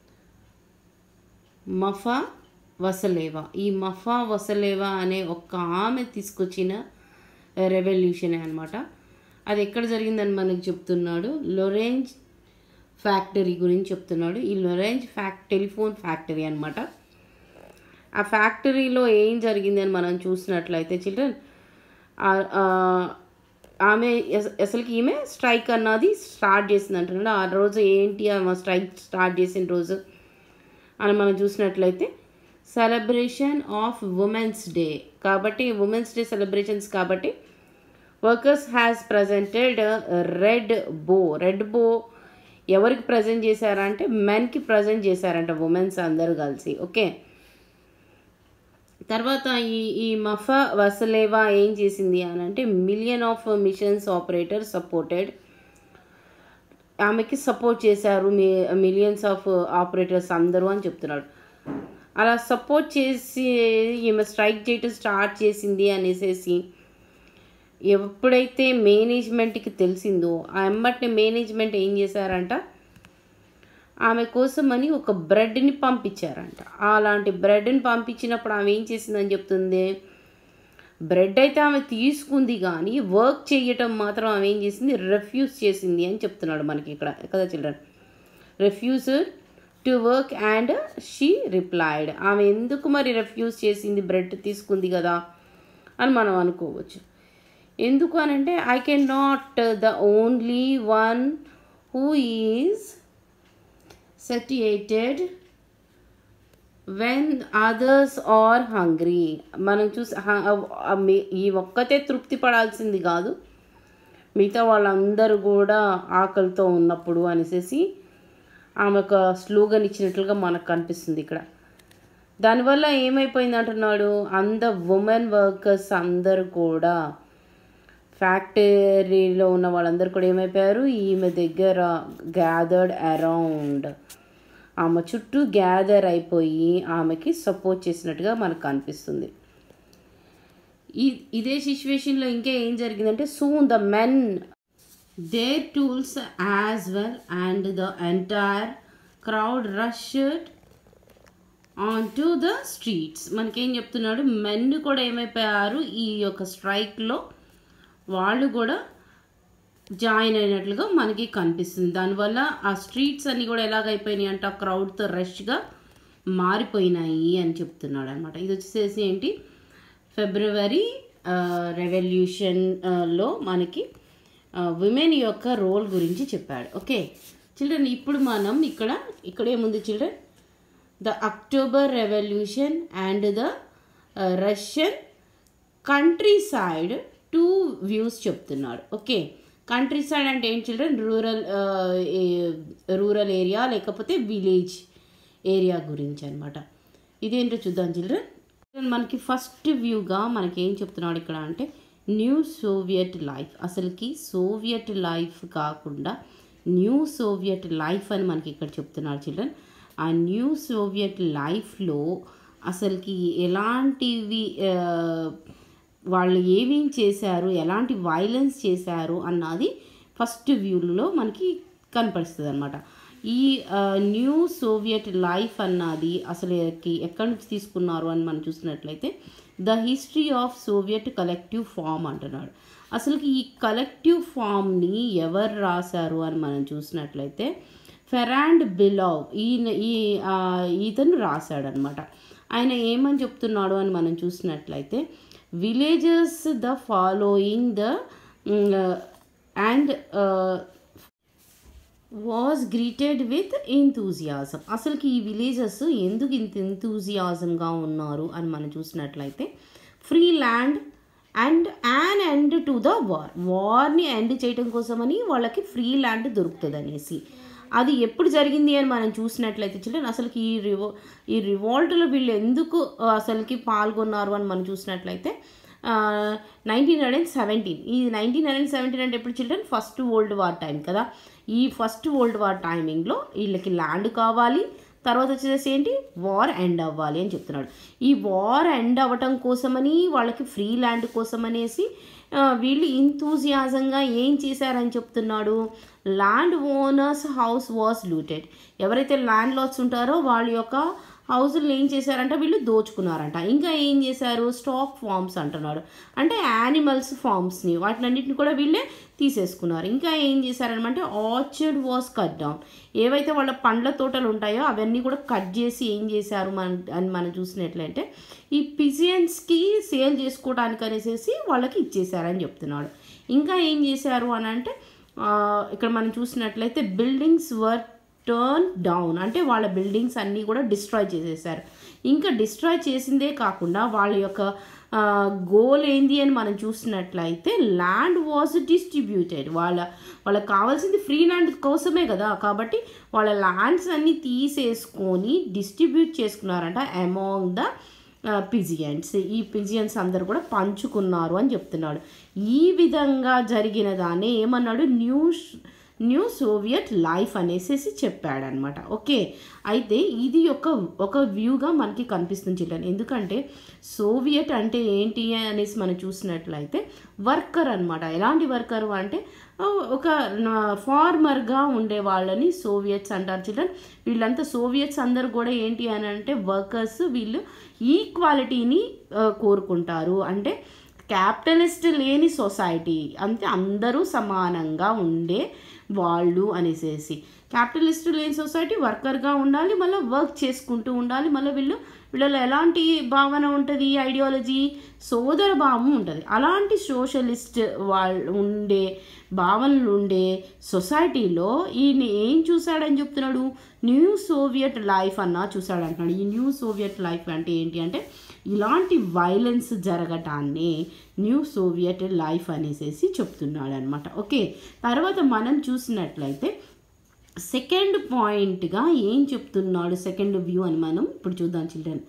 మఫా వసలేవా ఈ మఫా వసలేవా అనే ఒక్క ఆమె తీసుకొచ్చిన రెవల్యూషన్ అనమాట అది ఎక్కడ జరిగిందని మనకు చెప్తున్నాడు లొరెంజ్ ఫ్యాక్టరీ గురించి చెప్తున్నాడు ఈ లొరెంజ్ ఫ్యాక్ టెలిఫోన్ ఫ్యాక్టరీ అనమాట ఆ ఫ్యాక్టరీలో ఏం జరిగింది అని మనం చూసినట్లయితే చిల్డ్రన్ ఆమె అస- అసలుకి ఈమె స్ట్రైక్ అన్నది స్టార్ట్ చేసింది అంటున్నాడు ఆ రోజు ఏంటి ఆమె స్ట్రైక్ స్టార్ట్ చేసిన రోజు అని మనం చూసినట్లయితే సెలబ్రేషన్ ఆఫ్ ఉమెన్స్ డే కాబట్టి ఉమెన్స్ డే సెలబ్రేషన్స్ కాబట్టి workers has presented red bow red bow ఎవరికి ప్రజెంట్ చేశారంటే మెన్కి ప్రజెంట్ చేశారంట ఉమెన్స్ అందరూ కలిసి ఓకే తర్వాత ఈ ఈ మఫా వసలేవా ఏం చేసింది అని అంటే million of machines operator supported ఆమెకి సపోర్ట్ చేశారు మీ మిలియన్స్ ఆఫ్ ఆపరేటర్స్ అందరూ అని చెప్తున్నాడు అలా సపోర్ట్ చేసి ఈమె స్ట్రైక్ చేయటం స్టార్ట్ చేసింది అనేసి ఎప్పుడైతే మేనేజ్మెంట్కి తెలిసిందో ఆ ఎమ్మటిని మేనేజ్మెంట్ ఏం చేశారంట ఆమె కోసమని ఒక బ్రెడ్ని పంపించారంట అలాంటి బ్రెడ్ని పంపించినప్పుడు ఆమె ఏం చేసిందని చెప్తుంది బ్రెడ్ అయితే ఆమె తీసుకుంది కానీ వర్క్ చేయటం మాత్రం ఆమె ఏం చేసింది రెఫ్యూజ్ చేసింది అని చెప్తున్నాడు మనకి ఇక్కడ కదా children refused to work and she replied ఆమె ఎందుకు మరి రెఫ్యూజ్ చేసింది బ్రెడ్ తీసుకుంది కదా అని మనం అనుకోవచ్చు ఎందుకు అని అంటే I can not the only one who is satiated when others are hungry మనం చూసి హ- ఆ మీ- ఈ ఒక్కతే తృప్తి పడాల్సింది కాదు మిగతా వాళ్ళందరూ కూడా ఆకలితో ఉన్నప్పుడు అనేసి ఆమె ఒక స్లోగన్ ఇచ్చినట్లుగా మనకు కనిపిస్తుంది ఇక్కడ దానివల్ల ఏమైపోయింది అంటున్నాడు అంద ఉమెన్ వర్కర్స్ అందరూ కూడా ఫ్యాక్టరీలో ఉన్న వాళ్ళందరూ కూడా ఏమైపోయారు ఈమె దగ్గర గ్యాదర్డ్ అరౌండ్ ఆమె చుట్టూ గ్యాదర్ అయిపోయి ఆమెకి సపోర్ట్ చేసినట్టుగా మనకు కనిపిస్తుంది ఈ ఇదే సిచ్యువేషన్లో ఇంకా ఏం జరిగిందంటే soon the men their tools as well and the entire crowd rushed on to the streets మనకేం చెప్తున్నాడు మెన్ కూడా ఏమైపోయారు ఈ యొక్క స్ట్రైక్లో వాళ్ళు కూడా జాయిన్ అయినట్లుగా మనకి కనిపిస్తుంది దానివల్ల ఆ స్ట్రీట్స్ అన్నీ కూడా ఎలాగైపోయినాయి అంటే ఆ క్రౌడ్తో రష్గా మారిపోయినాయి అని చెప్తున్నాడు అనమాట ఇది వచ్చేసేసి ఏంటి ఫిబ్రవరి రెవల్యూషన్లో మనకి విమెన్ యొక్క రోల్ గురించి చెప్పాడు ఓకే చిల్డ్రన్ ఇప్పుడు మనం ఇక్కడ ఇక్కడ ఏముంది children the October revolution and the Russian country side two views చెప్తున్నాడు ఓకే కంట్రీ సైడ్ అంటే ఏంటి చిల్డ్రన్ రూరల్ రూరల్ ఏరియా లేకపోతే విలేజ్ ఏరియా గురించి అనమాట ఇదేంటో చూద్దాం చిల్డ్రన్ మనకి ఫస్ట్ వ్యూగా మనకి ఏం చెప్తున్నాడు ఇక్కడ అంటే న్యూ సోవియట్ లైఫ్ అసలుకి సోవియట్ లైఫ్ కాకుండా న్యూ సోవియట్ లైఫ్ అని మనకి ఇక్కడ చెప్తున్నాడు చిల్డ్రన్ ఆ న్యూ సోవియట్ లైఫ్లో అసలుకి ఎలాంటివి ఆ, వాళ్ళు ఏమేం చేశారు ఎలాంటి వైలెన్స్ చేశారు అన్నది ఫస్ట్ వ్యూలో మనకి కనపడుస్తుంది అనమాట ఈ న్యూ సోవియట్ లైఫ్ అన్నది అసలు ఎక్కి- ఎక్కడి నుంచి తీసుకున్నారు అని మనం చూసినట్లయితే the history of Soviet collective farm అంటున్నాడు అసలుకి ఈ కలెక్టివ్ ఫామ్ని ఎవరు రాశారు అని మనం చూసినట్లయితే ఫెరాండ్ బిలావ్ ఈయన ఈ ఆ, ఈతను రాశాడనమాట ఆయన ఏమని చెప్తున్నాడు అని మనం చూసినట్లయితే villages the following the and was greeted with enthusiasm అసలుకి ఈ విలేజెస్ ఎందుకు ఇంత ఎంతూజియాజంగా ఉన్నారు అని మనం చూసినట్లయితే free land and an end to the war వార్ని ఎండ్ చేయడం కోసమని వాళ్ళకి ఫ్రీ ల్యాండ్ దొరుకుతుంది అనేసి అది ఎప్పుడు జరిగింది అని మనం చూసినట్లయితే చిల్డ్రన్ అసలుకి ఈ రివో ఈ రివాల్ట్లో వీళ్ళు ఎందుకు ఆ, అసలుకి పాల్గొన్నారు అని మనం చూసినట్లయితే నైన్టీన్ హండ్రెడ్ అండ్ సెవెంటీన్ ఈ నైన్టీన్ హండ్రెడ్ అండ్ సెవెంటీన్ అంటే ఎప్పుడు children first world war time కదా ఈ ఫస్ట్ వరల్డ్ వార్ టైమింగ్లో వీళ్ళకి ల్యాండ్ కావాలి తర్వాత వచ్చేసి ఏంటి వార్ ఎండ్ అవ్వాలి అని చెప్తున్నాడు ఈ వార్ ఎండ్ అవ్వటం కోసమని వాళ్ళకి ఫ్రీ ల్యాండ్ కోసం అనేసి ఆ, వీళ్ళు ఇంతూజియాజంగా ఏం చేశారని చెప్తున్నాడు land owners house was looted ఎవరైతే ల్యాండ్ లాట్స్ ఉంటారో వాళ్ళ యొక్క హౌజులు ఏం చేశారంటే వీళ్ళు దోచుకున్నారంట ఇంకా ఏం చేశారు స్టాక్ ఫార్మ్స్ అంటున్నాడు అంటే యానిమల్స్ ఫార్మ్స్ని వాటినన్నిటిని కూడా వీళ్ళే తీసేసుకున్నారు ఇంకా ఏం చేశారనమంటే ఆర్చర్డ్ వాస్ కట్ డౌన్ ఏవైతే వాళ్ళ పండ్ల తోటలు ఉంటాయో అవన్నీ కూడా కట్ చేసి ఏం చేశారు మన అని మనం చూసినట్లయితే ఈ పిజియన్స్కి సేల్ చేసుకోవడానికి అనేసి వాళ్ళకి ఇచ్చేసారని చెప్తున్నాడు ఇంకా ఏం చేశారు అని అంటే ఆ, ఇక్కడ మనం చూసినట్లయితే బిల్డింగ్స్ వర్ టర్న్ డౌన్ అంటే వాళ్ళ బిల్డింగ్స్ అన్నీ కూడా డిస్ట్రాయ్ చేసేసారు ఇంకా డిస్ట్రాయ్ చేసిందే కాకుండా వాళ్ళ యొక్క గోల్ ఏంది అని మనం చూసినట్లయితే ల్యాండ్ వాజ్ డిస్ట్రిబ్యూటెడ్ వాళ్ళ వాళ్ళకి కావాల్సింది ఫ్రీ ల్యాండ్ కోసమే కదా కాబట్టి వాళ్ళ ల్యాండ్స్ అన్నీ తీసేసుకొని డిస్ట్రిబ్యూట్ చేసుకున్నారంట అమాంగ్ ద పిజియన్స్ ఈ పిజియన్స్ అందరు కూడా పంచుకున్నారు అని చెప్తున్నాడు ఈ విధంగా జరిగిన దాన్ని ఏమన్నాడు న్యూ న్యూ సోవియట్ లైఫ్ అనేసి చెప్పాడనమాట ఓకే అయితే ఇది ఒక ఒక వ్యూగా మనకి కనిపిస్తుంది చిల్డ్రన్ ఎందుకంటే సోవియట్ అంటే ఏంటి అనేసి మనం చూసినట్లయితే వర్కర్ అనమాట ఎలాంటి వర్కర్ అంటే ఆ, ఒక ఫార్మర్గా ఉండే వాళ్ళని సోవియట్స్ అంటారు చిల్డ్రన్ వీళ్ళంతా సోవియట్స్ అందరు కూడా ఏంటి అని అంటే వర్కర్స్ వీళ్ళు ఈక్వాలిటీని ఆ, కోరుకుంటారు అంటే క్యాపిటలిస్ట్ లేని సొసైటీ అంటే అందరూ సమానంగా ఉండే వాళ్ళు అనేసేసి క్యాపిటలిస్ట్ లేని సొసైటీ వర్కర్గా ఉండాలి మళ్ళీ వర్క్ చేసుకుంటూ ఉండాలి మళ్ళీ వీళ్ళు వీళ్ళలో ఎలాంటి భావన ఉంటుంది ఐడియాలజీ సోదర భావం ఉంటుంది అలాంటి సోషలిస్ట్ వాళ్ళు ఉండే భావనలు ఉండే సొసైటీలో ఈయన ఏం చూశాడని చెప్తున్నాడు న్యూ సోవియట్ లైఫ్ అన్న చూశాడు అంటున్నాడు ఈ న్యూ సోవియట్ లైఫ్ అంటే ఏంటి అంటే ఇలాంటి వైలెన్స్ జరగటాన్ని న్యూ సోవియట్ లైఫ్ అనేసి చెప్తున్నాడు అనమాట ఓకే తర్వాత మనం చూసినట్లయితే సెకండ్ పాయింట్గా ఏం చెప్తున్నాడు సెకండ్ వ్యూ అని మనం ఇప్పుడు చూద్దాం చిల్డ్రన్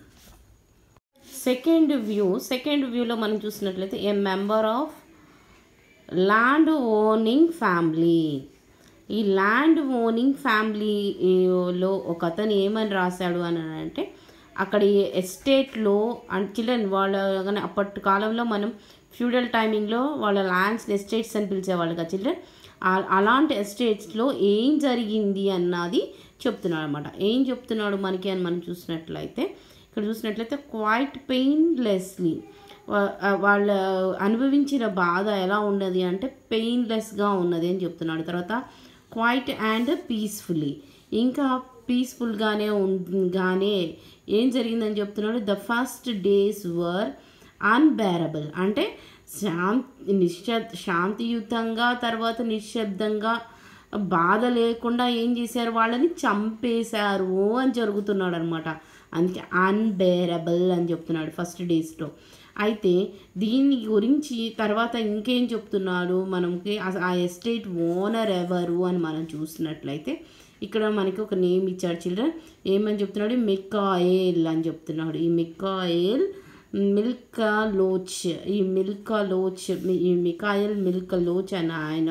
సెకండ్ వ్యూ సెకండ్ వ్యూలో మనం చూసినట్లయితే a member of land owning family ఈ ల్యాండ్ ఓనింగ్ ఫ్యామిలీలో ఒక అతను ఏమని రాశాడు అని అంటే అక్కడ ఈ ఎస్టేట్లో చిల్డ్రన్ వాళ్ళ కానీ అప్పటి కాలంలో మనం ఫ్యూడల్ టైమింగ్లో వాళ్ళ ల్యాండ్స్ ఎస్టేట్స్ అని పిలిచేవాళ్ళు కదా చిల్డ్రన్ ఆ- అలాంటి ఎస్టేట్స్లో ఏం జరిగింది అన్నది చెప్తున్నాడు అనమాట ఏం చెప్తున్నాడు మనకి అని మనం చూసినట్లయితే ఇక్కడ చూసినట్లయితే క్వైట్ పెయిన్లెస్లీ వాళ్ళ అనుభవించిన బాధ ఎలా ఉన్నది అంటే పెయిన్లెస్గా ఉన్నది అని చెప్తున్నాడు తర్వాత క్వైట్ అండ్ పీస్ఫుల్లీ ఇంకా పీస్ఫుల్గానే గానే ఏం జరిగిందని చెప్తున్నాడు the first days were unbearable అంటే శాంతి నిశ్శబ్ శాంతియుతంగా తర్వాత నిశ్శబ్దంగా బాధ లేకుండా ఏం చేశారు వాళ్ళని చంపేశారు అని జరుగుతున్నాడు అనమాట అందుకే అన్బేరబుల్ అని చెప్తున్నాడు ఫస్ట్ డేస్లో అయితే దీని గురించి తర్వాత ఇంకేం చెప్తున్నాడు మనకి ఆ- ఆ ఎస్టేట్ ఓనర్ ఎవరు అని మనం చూసినట్లయితే ఇక్కడ మనకి ఒక నేమ్ ఇచ్చాడు చిల్డ్రన్ ఏమని చెప్తున్నాడు మికాయేల్ అని చెప్తున్నాడు ఈ మికాయేల్ మిల్కా లోచ్ ఈ మిల్కా లోచ్ ఈ మికాయల్ మిల్కా లోచ్ అని ఆయన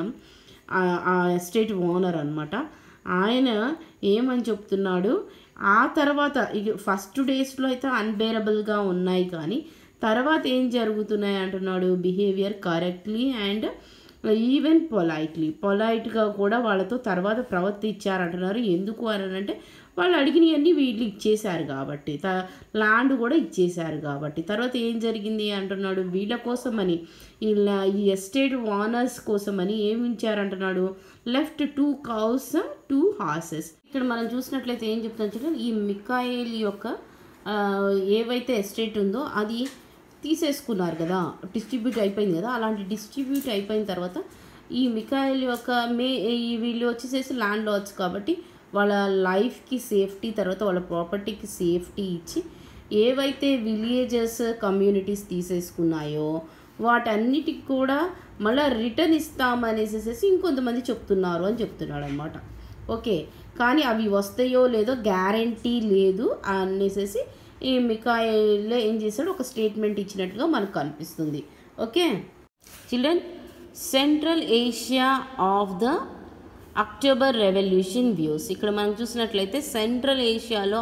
ఆ- ఆ ఎస్టేట్ ఓనర్ అనమాట ఆయన ఏమని చెప్తున్నాడు ఆ తర్వాత ఇక ఫస్ట్ డేస్లో అయితే అన్బేరబుల్గా ఉన్నాయి కానీ తర్వాత ఏం జరుగుతున్నాయి అంటున్నాడు behaviour correctly and even politely పొలైట్గా కూడా వాళ్ళతో తర్వాత ప్రవర్తించారంటున్నారు ఎందుకు అని అంటే వాళ్ళు అడిగినవన్నీ వీళ్ళు ఇచ్చేశారు కాబట్టి త ల్యాండ్ కూడా ఇచ్చేశారు కాబట్టి తర్వాత ఏం జరిగింది అంటున్నాడు వీళ్ళ కోసమని ఇలా ఈ ఎస్టేట్ ఓనర్స్ కోసమని ఏమి ఇచ్చారంటున్నాడు left two cows two horses ఇక్కడ మనం చూసినట్లయితే ఏం చెప్తాను చూడండి ఈ మికాయిల్ యొక్క ఆ, ఏవైతే ఎస్టేట్ ఉందో అది తీసేసుకున్నారు కదా డిస్ట్రిబ్యూట్ అయిపోయింది కదా అలాంటి డిస్ట్రిబ్యూట్ అయిపోయిన తర్వాత ఈ మికాయిల్ యొక్క మే ఈ వీళ్ళు వచ్చేసేసి ల్యాండ్ లార్డ్స్ కాబట్టి వాళ్ళ లైఫ్కి సేఫ్టీ తర్వాత వాళ్ళ ప్రాపర్టీకి సేఫ్టీ ఇచ్చి ఏవైతే విలేజెస్ కమ్యూనిటీస్ తీసేసుకున్నాయో వాటన్నిటికి కూడా మళ్ళీ రిటర్న్ ఇస్తామనేసేసి ఇంకొంతమంది చెప్తున్నారు అని చెప్తున్నాడు అనమాట ఓకే కానీ అవి వస్తాయో లేదో గ్యారంటీ లేదు అనేసి ఈ మికాయిల్లో ఏం చేశాడు ఒక స్టేట్మెంట్ ఇచ్చినట్టుగా మనకు కనిపిస్తుంది okay children central Asia of the October revolution views ఇక్కడ మనం చూసినట్లయితే సెంట్రల్ ఏషియాలో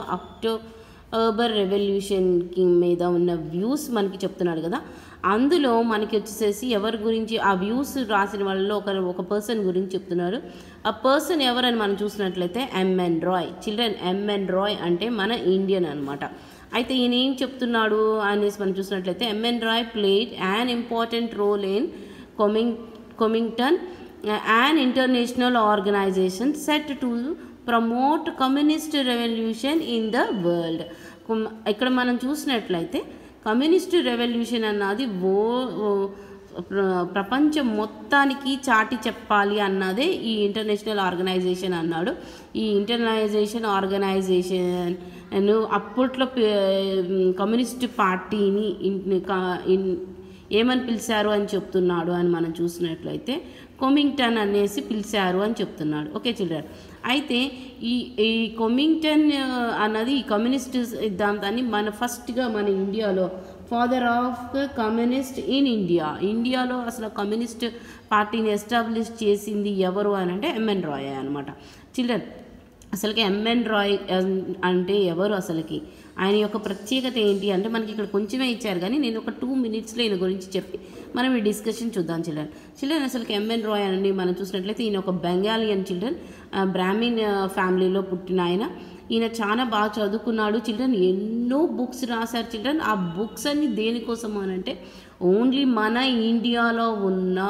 అక్టోబర్ రెవల్యూషన్కి మీద ఉన్న వ్యూస్ మనకి చెప్తున్నాడు కదా అందులో మనకి వచ్చేసేసి ఎవరి గురించి ఆ వ్యూస్ రాసిన వాళ్ళలో ఒక ఒక పర్సన్ గురించి చెప్తున్నారు ఆ పర్సన్ ఎవరని మనం చూసినట్లయితే M N Roy children M N Roy అంటే మన ఇండియన్ అనమాట అయితే ఈయన ఏం చెప్తున్నాడు అనేసి మనం చూసినట్లయితే M N Roy played an important role in కొమింగ్ Comintern an international organization set to promote communist revolution in the world కుమ్- ఇక్కడ మనం చూసినట్లయితే కమ్యూనిస్ట్ రెవల్యూషన్ అన్నది ఓ ఓ- ప్ర- ప్రపంచం మొత్తానికి చాటి చెప్పాలి అన్నదే ఈ ఇంటర్నేషనల్ ఆర్గనైజేషన్ అన్నాడు ఈ ఇంటర్నైజేషన్ ఆర్గనైజేషన్ అప్పట్లో పే- కమ్యూనిస్ట్ పార్టీని ఇన్- క- ఇన్- ఏమని పిలిచారు అని చెప్తున్నాడు అని మనం చూసినట్లయితే కొమింగ్టన్ అనేసి పిలిచారు అని చెప్తున్నాడు ఓకే చిల్డ్రన్ అయితే ఈ ఈ కొమింగ్టన్ ఆ, అన్నది ఈ కమ్యూనిస్ట్ సిద్ధాంతాన్ని మన ఫస్ట్గా మన ఇండియాలో father of communist in India ఇండియాలో అసలు కమ్యూనిస్ట్ పార్టీని ఎస్టాబ్లిష్ చేసింది ఎవరు అని అంటే ఎంఎన్ రాయ్ అనమాట చిల్డ్రన్ అసలుకి ఎంఎన్ రాయ్ అన్- అంటే ఎవరు అసలుకి ఆయన యొక్క ప్రత్యేకత ఏంటి అంటే మనకి ఇక్కడ కొంచెమే ఇచ్చారు కానీ నేను ఒక టూ మినిట్స్లో ఈయన గురించి చెప్పి మనం ఈ డిస్కషన్ చూద్దాం చిల్డ్రన్ చిల్డ్రన్ అసలుకి ఎంఎన్ రాయ్ అని మనం చూసినట్లయితే ఈయన ఒక బెంగాలియన్ చిల్డ్రన్ బ్రాహ్మిన్ ఫ్యామిలీలో పుట్టిన ఆయన ఈయన చాలా బాగా చదువుకున్నాడు చిల్డ్రన్ ఎన్నో బుక్స్ రాశారు చిల్డ్రన్ ఆ బుక్స్ అన్ని దేనికోసం అని అంటే ఓన్లీ మన ఇండియాలో ఉన్న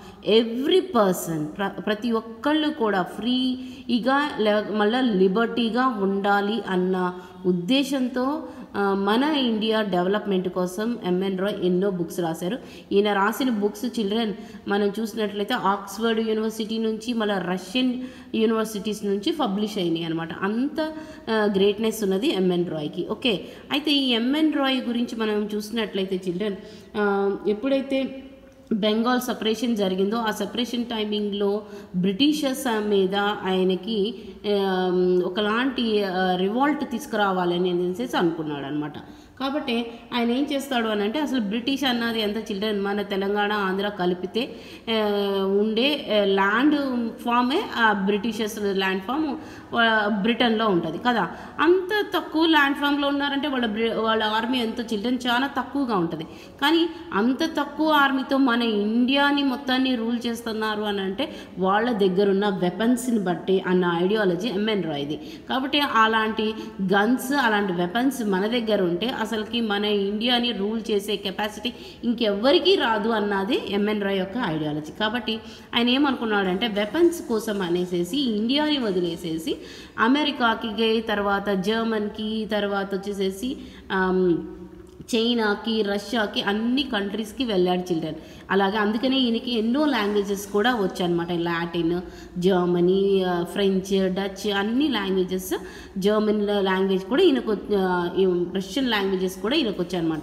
ఎవ్రీ పర్సన్ ప్ర ప్రతి ఒక్కళ్ళు కూడా ఫ్రీగా లే మళ్ళీ లిబర్టీగా ఉండాలి అన్న ఉద్దేశంతో ఆ, మన ఇండియా డెవలప్మెంట్ కోసం ఎంఎన్ రాయ్ ఎన్నో బుక్స్ రాశారు ఈయన రాసిన బుక్స్ చిల్డ్రన్ మనం చూసినట్లయితే ఆక్స్ఫర్డ్ యూనివర్సిటీ నుంచి మళ్ళీ రష్యన్ యూనివర్సిటీస్ నుంచి పబ్లిష్ అయినాయి అనమాట అంత గ్రేట్నెస్ ఉన్నది ఎంఎన్ రాయ్కి ఓకే అయితే ఈ ఎంఎన్ రాయ్ గురించి మనం చూసినట్లయితే చిల్డ్రన్ ఎప్పుడైతే బెంగాల్ సపరేషన్ జరిగిందో ఆ సపరేషన్ టైమింగ్లో బ్రిటిషర్స్ మీద ఆయనకి ఆమ్, ఒకలాంటి రివాల్ట్ తీసుకురావాలని అనేసి అనుకున్నాడు అనమాట కాబట్టి ఆయన ఏం చేస్తాడు అని అంటే అసలు బ్రిటిష్ అన్నది ఎంత చిల్డ్రన్ మన తెలంగాణ ఆంధ్ర కలిపితే ఆ, ఉండే ల్యాండ్ ఫామే ఆ బ్రిటిషర్స్ ల్యాండ్ ఫామ్ బ్రిటన్లో ఉంటుంది కదా అంత తక్కువ ల్యాండ్ ఫామ్లో ఉన్నారంటే వాళ్ళ బ్రి- వాళ్ళ ఆర్మీ ఎంత చిల్డ్రన్ చాలా తక్కువగా ఉంటుంది కానీ అంత తక్కువ ఆర్మీతో మన ఇండియాని మొత్తాన్ని రూల్ చేస్తున్నారు అని అంటే వాళ్ళ దగ్గర ఉన్న వెపన్స్ని బట్టి అన్న ఐడియాలజీ ఎంఎన్ రాయ్ది కాబట్టి అలాంటి గన్స్ అలాంటి వెపన్స్ మన దగ్గర ఉంటే అసలుకి మన ఇండియాని రూల్ చేసే కెపాసిటీ ఇంకెవ్వరికీ రాదు అన్నది ఎంఎన్ రాయ్ యొక్క ఐడియాలజీ కాబట్టి ఆయన ఏమనుకున్నాడంటే వెపన్స్ కోసం అనేసేసి ఇండియాని వదిలేసేసి అమెరికాకి తర్వాత జర్మన్కి తర్వాత వచ్చేసేసి ఆమ్, చైనాకి రష్యాకి అన్ని కంట్రీస్కి వెళ్ళాడు చిల్డ్రన్ అలాగే అందుకనే ఈయనకి ఎన్నో లాంగ్వేజెస్ కూడా వచ్చాయన్నమాట లాటిన్ జర్మనీ ఆ, ఫ్రెంచ్ డచ్ అన్ని లాంగ్వేజెస్ జర్మన్ లాంగ్వేజ్ కూడా ఈయనకు ఆ, ఈ రష్యన్ లాంగ్వేజెస్ కూడా ఈయనకు వచ్చాయన్నమాట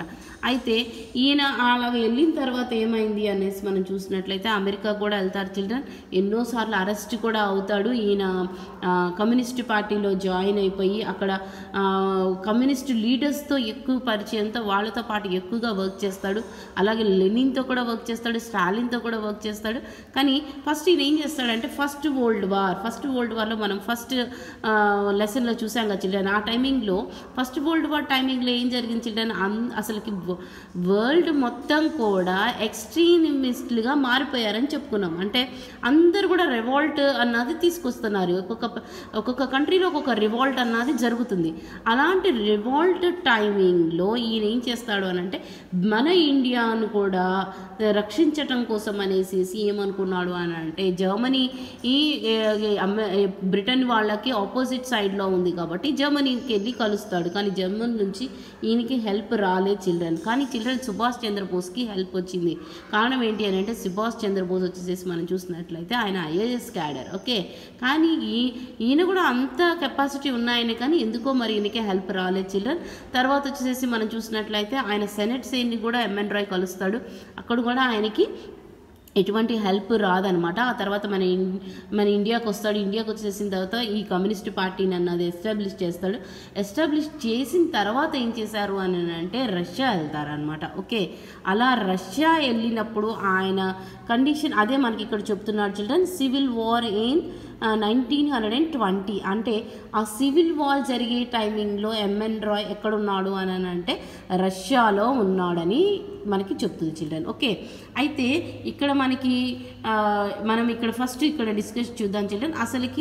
అయితే ఈయన అలా వెళ్ళిన తర్వాత ఏమైంది అనేసి మనం చూసినట్లయితే అమెరికా కూడా వెళ్తారు చిల్డ్రన్ ఎన్నోసార్లు అరెస్ట్ కూడా అవుతాడు ఈయన ఆ, కమ్యూనిస్ట్ పార్టీలో జాయిన్ అయిపోయి అక్కడ ఆ, కమ్యూనిస్ట్ లీడర్స్తో ఎక్కువ పరిచయంతో వాళ్ళతో పాటు ఎక్కువగా వర్క్ చేస్తాడు అలాగే లెనిన్తో కూడా వర్క్ చేస్తాడు స్టాలిన్తో కూడా వర్క్ చేస్తాడు కానీ ఫస్ట్ ఈయన ఏం చేస్తాడంటే first world war first world వార్లో మనం ఫస్ట్ లెసన్లో చూసాం కదా చిల్డ్రన్ ఆ టైమింగ్లో ఫస్ట్ వరల్డ్ వార్ టైమింగ్లో ఏం జరిగింది చిల్డ్రన్ అన్ అసలుకి వరల్డ్ మొత్తం కూడా ఎక్స్ట్రీమిస్ట్లుగా మారిపోయారని చెప్పుకున్నాం అంటే అందరూ కూడా రివాల్ట్ అన్నది తీసుకొస్తున్నారు ఒక్కొక్క ఒక్కొక్క కంట్రీలో ఒక్కొక్క రివాల్ట్ అన్నది జరుగుతుంది అలాంటి రివాల్ట్ టైమింగ్లో ఈయన ఏం చేస్తాడు అని అంటే మన ఇండియాను కూడా రక్షించటం కోసం అనేసి ఏమనుకున్నాడు అని అంటే జర్మనీ ఈ ఏ, ఏ, అమె- ఏ, బ్రిటన్ వాళ్ళకి ఆపోజిట్ సైడ్లో ఉంది కాబట్టి జర్మనీకి వెళ్ళి కలుస్తాడు కానీ జర్మనీ నుంచి ఈయనకి హెల్ప్ రాలేదు చిల్డ్రన్ కానీ చిల్డ్రన్ సుభాష్ చంద్రబోస్కి హెల్ప్ వచ్చింది కారణం ఏంటి అని అంటే సుభాష్ చంద్రబోస్ వచ్చేసేసి మనం చూసినట్లయితే ఆయన ఐఏఎస్ క్యాడర్ ఓకే కానీ ఈ ఈయన కూడా అంత కెపాసిటీ ఉన్నాయని కానీ ఎందుకో మరి ఈయనకే హెల్ప్ రాలేదు చిల్డ్రన్ తర్వాత వచ్చేసేసి మనం చూసినట్లయితే ఆయన సెనెట్ సేన్ని కూడా ఎంఎన్ రాయ్ కలుస్తాడు అక్కడ కూడా ఆయనకి ఎటువంటి హెల్ప్ రాదనమాట ఆ తర్వాత మన ఇన్- మన ఇండియాకి వస్తాడు ఇండియాకి వచ్చేసిన తర్వాత ఈ కమ్యూనిస్ట్ పార్టీని అన్నది ఎస్టాబ్లిష్ చేస్తాడు ఎస్టాబ్లిష్ చేసిన తర్వాత ఏం చేశారు అని అంటే రష్యా వెళ్తారనమాట ఓకే అలా రష్యా వెళ్ళినప్పుడు ఆయన కండిషన్ అదే మనకి ఇక్కడ చెప్తున్నాడు children civil war in nineteen hundred and twenty అంటే ఆ సివిల్ వార్ జరిగే టైమింగ్లో ఎంఎన్ రాయ్ ఎక్కడున్నాడు అని అంటే రష్యాలో ఉన్నాడని మనకి చెప్తుంది చిల్డ్రన్ ఓకే అయితే ఇక్కడ మనకి ఆ, మనం ఇక్కడ ఫస్ట్ ఇక్కడ డిస్కస్ చూద్దాం చిల్డ్రన్ అసలుకి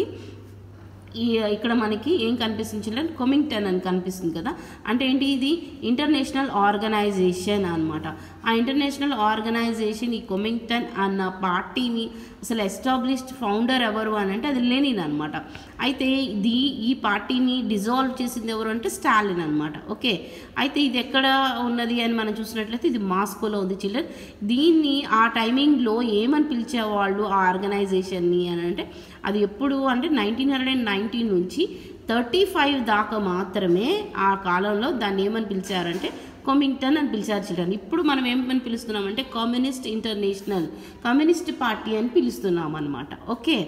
ఈ ఇక్కడ మనకి ఏం కనిపిస్తుంది చిల్డ్రన్ కొమింగ్టన్ అని కనిపిస్తుంది కదా అంటే ఏంటి ఇది ఇంటర్నేషనల్ ఆర్గనైజేషన్ అన్నమాట ఆ ఇంటర్నేషనల్ ఆర్గనైజేషన్ ఈ కొమింగ్టన్ అన్న పార్టీని అసలు ఎస్టాబ్లిష్డ్ ఫౌండర్ ఎవరు అని అంటే అది లెనిన్ అనమాట అయితే ఇది ఈ పార్టీని డిజాల్వ్ చేసింది ఎవరు అంటే స్టాలిన్ అనమాట ఓకే అయితే ఇది ఎక్కడ ఉన్నది అని మనం చూసినట్లయితే ఇది మాస్కోలో ఉంది చిల్డ్రన్ దీన్ని ఆ టైమింగ్లో ఏమని పిలిచేవాళ్ళు ఆ ఆర్గనైజేషన్ని అని అంటే అది ఎప్పుడు అంటే నైన్టీన్ హండ్రెడ్ అండ్ నైన్టీన్ నుంచి థర్టీ ఫైవ్ దాకా మాత్రమే ఆ కాలంలో దాన్ని ఏమని పిలిచారంటే కొమింగ్టన్ అని పిలిచారు చిల్డ్రన్ ఇప్పుడు మనం ఏమని పిలుస్తున్నామంటే కమ్యూనిస్ట్ ఇంటర్నేషనల్ కమ్యూనిస్ట్ పార్టీ అని పిలుస్తున్నాం అనమాట okay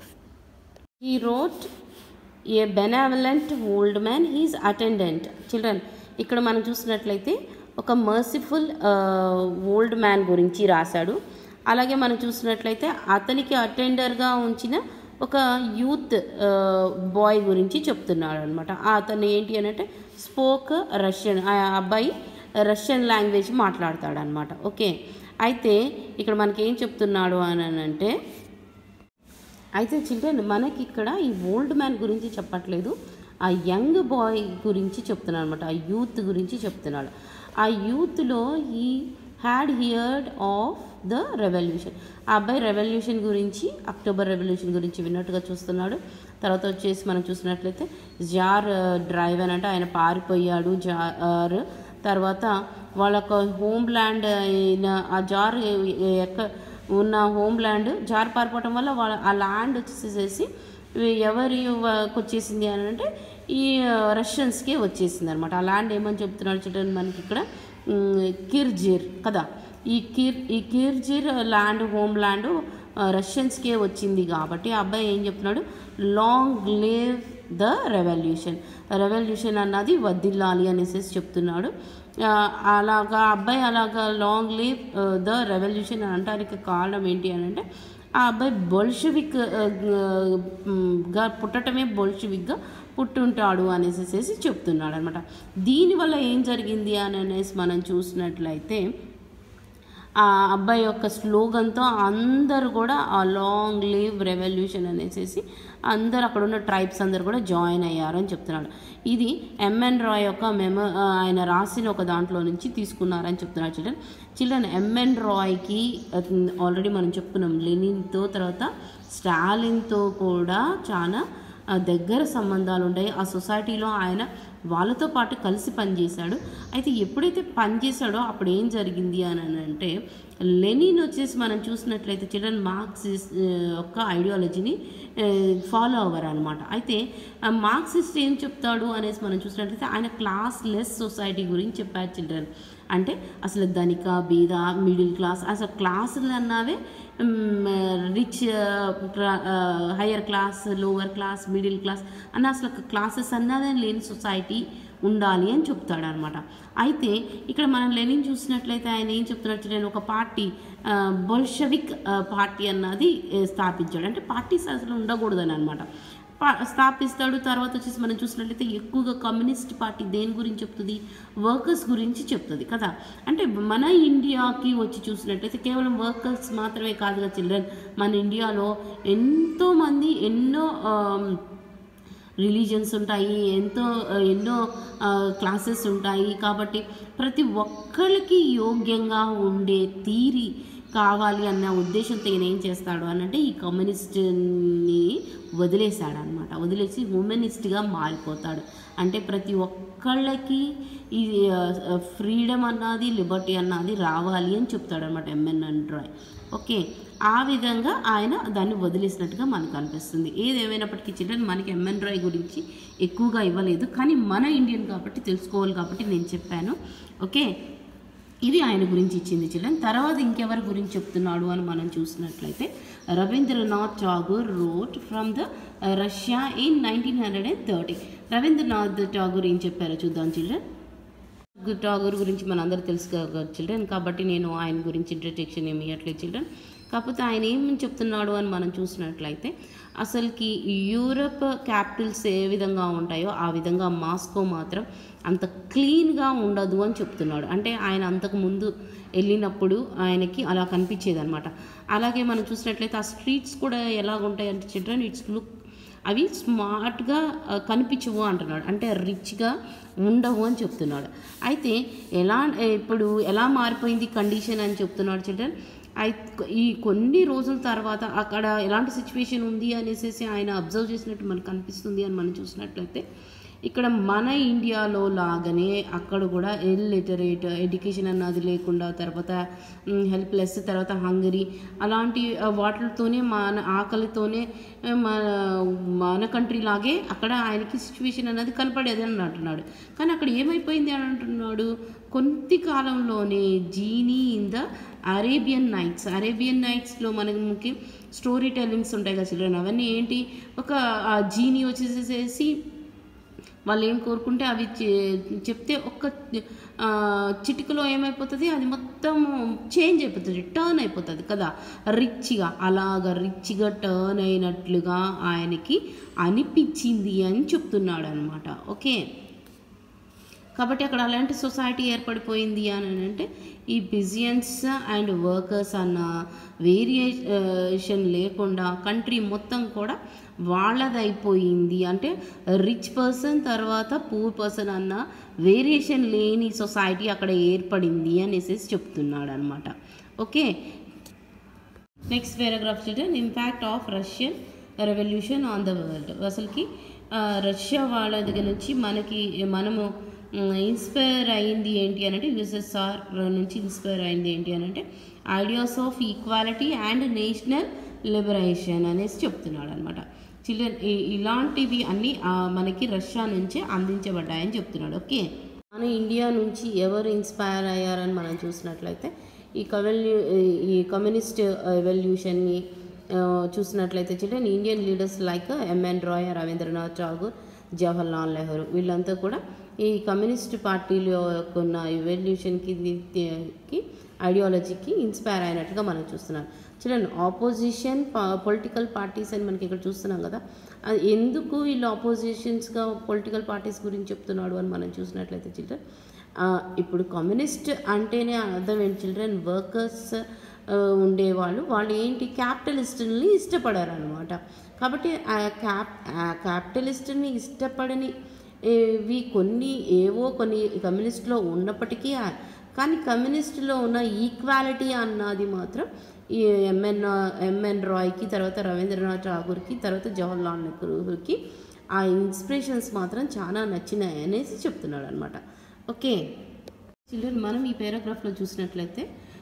he wrote a benevolent old man his attendant children ఇక్కడ మనం చూసినట్లయితే ఒక మర్సిఫుల్ ఓల్డ్ మ్యాన్ గురించి రాశాడు అలాగే మనం చూసినట్లయితే అతనికి అటెండర్గా ఉంచిన ఒక యూత్ బాయ్ గురించి చెప్తున్నాడు అనమాట అతను ఏంటి అని అంటే స్పోక్ రష్యన్ ఆ అబ్బాయి రష్యన్ లాంగ్వేజ్ మాట్లాడతాడు అనమాట ఓకే అయితే ఇక్కడ మనకి ఏం చెప్తున్నాడు అని అంటే అయితే చిల్డ్రన్ మనకి ఇక్కడ ఈ ఓల్డ్ మ్యాన్ గురించి చెప్పట్లేదు ఆ యంగ్ బాయ్ గురించి చెప్తున్నాడు అనమాట ఆ యూత్ గురించి చెప్తున్నాడు ఆ యూత్లో ఈ had heard of the revolution ఆ అబ్బాయి రెవల్యూషన్ గురించి అక్టోబర్ రెవల్యూషన్ గురించి విన్నట్టుగా చూస్తున్నాడు తర్వాత వచ్చేసి మనం చూసినట్లయితే జార్ డ్రైవ్ అని అంటే ఆయన పారిపోయాడు జార్ తర్వాత వాళ్ళొక హోమ్ ల్యాండ్ అయిన ఆ జార్ ఎక్క ఉన్న హోమ్ ల్యాండ్ జారి పారిపోవటం వల్ల వాళ్ళ ఆ ల్యాండ్ వచ్చేసేసి ఎవరి వ- వచ్చేసింది అని అంటే ఈ రష్యన్స్కే వచ్చేసింది అనమాట ఆ ల్యాండ్ ఏమని చెప్తున్నాడు చూడండి మనకి ఇక్కడ ఉమ్, కిర్జిర్ కదా ఈ కిర్ ఈ కిర్జిర్ ల్యాండ్ హోమ్ ల్యాండ్ రష్యన్స్కే వచ్చింది కాబట్టి ఆ అబ్బాయి ఏం చెప్తున్నాడు long live the revolution revolution అన్నది వద్దిల్లాలి అనేసి చెప్తున్నాడు ఆ, అలాగా అబ్బాయి అలాగా లాంగ్ లివ్ ద రెవల్యూషన్ అని అంటానికి కారణం ఏంటి అని అంటే ఆ అబ్బాయి బొల్షవిక్ గా పుట్టటమే బొల్షవిక్గా పుట్టుంటాడు అనేసి చెప్తున్నాడు అనమాట దీనివల్ల ఏం జరిగింది అని అనేసి మనం చూసినట్లయితే ఆ అబ్బాయి యొక్క స్లోగన్తో అందరూ కూడా ఆ లాంగ్ లివ్ రెవల్యూషన్ అనేసి అందరు అక్కడ ఉన్న ట్రైబ్స్ అందరు కూడా జాయిన్ అయ్యారు అని చెప్తున్నాడు ఇది ఎంఎన్ రాయ్ యొక్క మెమో ఆయన రాసిన ఒక దాంట్లో నుంచి తీసుకున్నారని చెప్తున్నాడు చిల్డ్రన్ చిల్డ్రన్ ఎంఎన్ రాయ్కి ఆల్రెడీ మనం చెప్పుకున్నాం లెనిన్తో తర్వాత స్టాలిన్తో కూడా చాలా ఆ, దగ్గర సంబంధాలు ఉంటాయి ఆ సొసైటీలో ఆయన వాళ్ళతో పాటు కలిసి పనిచేశాడు అయితే ఎప్పుడైతే పనిచేశాడో అప్పుడు ఏం జరిగింది అని అంటే లెనిన్ వచ్చేసి మనం చూసినట్లయితే చిల్డ్రన్ మార్క్సిస్ట్ యొక్క ఐడియాలజీని ఫాలో అవ్వరు అనమాట అయితే ఆ మార్క్సిస్ట్ ఏం చెప్తాడు అనేసి మనం చూసినట్లయితే ఆయన క్లాస్ లెస్ సొసైటీ గురించి చెప్పారు చిల్డ్రన్ అంటే అసలు ధనిక బీద మిడిల్ క్లాస్ అసలు క్లాసులు అన్నవే rich higher class lower class middle class అన్న అసలు క్లాసెస్ అన్నదే లేని సొసైటీ ఉండాలి అని చెప్తాడు అనమాట అయితే ఇక్కడ మనం లెనిన్ చూసినట్లయితే ఆయన ఏం చెప్తున్నట్టు నేను ఒక పార్టీ బొల్షవిక్ పార్టీ అన్నది ఏ, స్థాపించాడు అంటే పార్టీస్ అసలు ఉండకూడదని అనమాట స్థాపిస్తాడు తర్వాత వచ్చేసి మనం చూసినట్లయితే ఎక్కువగా కమ్యూనిస్ట్ పార్టీ దేని గురించి చెప్తుంది వర్కర్స్ గురించి చెప్తుంది కదా అంటే మన ఇండియాకి వచ్చి చూసినట్లయితే కేవలం వర్కర్స్ మాత్రమే కాదు కదా చిల్డ్రన్ మన ఇండియాలో ఎంతోమంది ఎన్నో ఆమ్, రిలీజన్స్ ఉంటాయి ఎంతో ఎన్నో క్లాసెస్ ఉంటాయి కాబట్టి ప్రతి ఒక్కరికి యోగ్యంగా ఉండే తీరి కావాలి అన్న ఉద్దేశంతో ఈయన ఏం చేస్తాడు అని అంటే ఈ కమ్యూనిస్ట్ని వదిలేశాడు అనమాట వదిలేసి హ్యూమనిస్ట్గా మారిపోతాడు అంటే ప్రతి ఒక్కళ్ళకి ఈ ఫ్రీడమ్ అన్నది లిబర్టీ అన్నది రావాలి అని చెప్తాడు అనమాట ఎంఎన్ రాయ్ ఓకే ఆ విధంగా ఆయన దాన్ని వదిలేసినట్టుగా మనకు అనిపిస్తుంది ఏదేమైనప్పటికీ చిల్డ్రన్ మనకి ఎంఎన్ రాయ్ గురించి ఎక్కువగా ఇవ్వలేదు కానీ మన ఇండియన్ కాబట్టి తెలుసుకోవాలి కాబట్టి నేను చెప్పాను ఓకే ఇది ఆయన గురించి ఇచ్చింది చిల్డ్రన్ తర్వాత ఇంకెవరి గురించి చెప్తున్నాడు అని మనం చూసినట్లయితే Rabindranath Tagore wrote from the Russia in nineteen hundred and thirty Rabindranath Tagore ఏం చెప్పారో చూద్దాం చిల్డ్రన్ ఠాగూర్ గురించి మనందరూ తెలుసుకోగలరు చిల్డ్రన్ కాబట్టి నేను ఆయన గురించి ఇంట్రడక్షన్ ఏమి ఇవ్వట్లేదు చిల్డ్రన్ కాకపోతే ఆయన ఏం చెప్తున్నాడు అని మనం చూసినట్లయితే అసలుకి యూరప్ క్యాపిటల్స్ ఏ విధంగా ఉంటాయో ఆ విధంగా మాస్కో మాత్రం అంత క్లీన్గా ఉండదు అని చెప్తున్నాడు అంటే ఆయన అంతకు ముందు వెళ్ళినప్పుడు ఆయనకి అలా కనిపించేది అనమాట అలాగే మనం చూసినట్లయితే ఆ స్ట్రీట్స్ కూడా ఎలాగ ఉంటాయి అంటే చిల్డ్రన్ ఇట్స్ లుక్ అవి స్మార్ట్గా ఆ, కనిపించవు అంటున్నాడు అంటే రిచ్గా ఉండవు అని చెప్తున్నాడు అయితే ఎలా ఇప్పుడు ఎలా మారిపోయింది కండిషన్ అని చెప్తున్నాడు చిల్డ్రన్ అయి ఈ కొన్ని రోజుల తర్వాత అక్కడ ఎలాంటి సిచ్యువేషన్ ఉంది అనేసి ఆయన అబ్జర్వ్ చేసినట్టు మనకు కనిపిస్తుంది అని మనం చూసినట్లయితే ఇక్కడ మన ఇండియాలో లాగానే అక్కడ కూడా ఇల్లిటరేట్ ఎడ్యుకేషన్ అన్నది లేకుండా తర్వాత హెల్ప్లెస్ తర్వాత హంగరీ అలాంటి ఆ, వాటితోనే మన ఆకలితోనే ఆ, మన మన కంట్రీ లాగే అక్కడ ఆయనకి సిచ్యువేషన్ అన్నది కనపడేది అని అంటున్నాడు కానీ అక్కడ ఏమైపోయింది అని అంటున్నాడు కొద్ది కాలంలోనే genie in the Arabian nights Arabian నైట్స్లో మనకి స్టోరీ టెల్లింగ్స్ ఉంటాయి కదా చిల్డ్రన్ అవన్నీ ఏంటి ఒక ఆ జీనీ వచ్చేసేసి వాళ్ళు ఏం కోరుకుంటే అవి చె- చెప్తే ఒక్క ఆ, చిటికలో ఏమైపోతుంది అది మొత్తం చేంజ్ అయిపోతుంది టర్న్ అయిపోతుంది కదా రిచ్గా అలాగ రిచ్గా టర్న్ అయినట్లుగా ఆయనకి అనిపించింది అని చెప్తున్నాడు అనమాట ఓకే కాబట్టి అక్కడ అలాంటి సొసైటీ ఏర్పడిపోయింది అని అంటే ఈ బిజియన్స్ అండ్ వర్కర్స్ అన్న వేరియేషన్ లేకుండా కంట్రీ మొత్తం కూడా వాళ్ళదైపోయింది అంటే రిచ్ పర్సన్ తర్వాత పూర్ పర్సన్ అన్న వేరియేషన్ లేని సొసైటీ అక్కడ ఏర్పడింది అనేసి చెప్తున్నాడు అనమాట okay next paragraph children impact of Russian revolution on the world అసలుకి ఆ, రష్యా వాళ్ళ దగ్గర నుంచి మనకి మనము ఇన్స్పైర్ అయింది ఏంటి అని అంటే యుఎస్ఎస్ఆర్ నుంచి ఇన్స్పైర్ అయింది ఏంటి అని అంటే ideas of equality and national liberation అనేసి చెప్తున్నాడు అనమాట చిల్డ్రన్ ఇలాంటివి అన్నీ ఆ, మనకి రష్యా నుంచే అందించబడ్డాయని చెప్తున్నాడు ఓకే మన ఇండియా నుంచి ఎవరు ఇన్స్పైర్ అయ్యారని మనం చూసినట్లయితే ఈ కవెల్యూ ఈ కమ్యూనిస్ట్ ఎవల్యూషన్ని చూసినట్లయితే children Indian leaders like M N Roy Rabindranath Tagore Jawaharlal Nehru వీళ్ళంతా కూడా ఈ కమ్యూనిస్ట్ పార్టీలో యొక్క ఉన్న ఎవల్యూషన్కి కి ఐడియాలజీకి ఇన్స్పైర్ అయినట్టుగా మనం చూస్తున్నాం చూడండి ఆపోజిషన్ పొలిటికల్ పార్టీస్ అని మనకి ఇక్కడ చూస్తున్నాం కదా అది ఎందుకు వీళ్ళు ఆపోజిషన్స్గా పొలిటికల్ పార్టీస్ గురించి చెప్తున్నాడు అని మనం చూసినట్లయితే చిల్డ్రన్ ఇప్పుడు కమ్యూనిస్ట్ అంటేనే అర్థం ఏంటి చిల్డ్రన్ వర్కర్స్ ఉండేవాళ్ళు వాళ్ళు ఏంటి క్యాపిటలిస్టుల్ని ఇష్టపడారు అనమాట కాబట్టి ఆ క్యాప్ ఆ క్యాపిటలిస్టుని ఇష్టపడని ఇవి కొన్ని ఏవో కొన్ని కమ్యూనిస్ట్లో ఉన్నప్పటికీ ఆ- కానీ కమ్యూనిస్టులో ఉన్న ఈక్వాలిటీ అన్నది మాత్రం ఈ ఎంఎన్ ఎంఎన్ రాయ్కి తర్వాత రవీంద్రనాథ్ ఠాగూర్కి తర్వాత జవహర్లాల్ నెహ్రూకి ఆ ఇన్స్పిరేషన్స్ మాత్రం చాలా నచ్చినాయి అనేసి చెప్తున్నాడు అనమాట ఓకే చిల్డ్రన్ మనం ఈ పారాగ్రాఫ్లో చూసినట్లయితే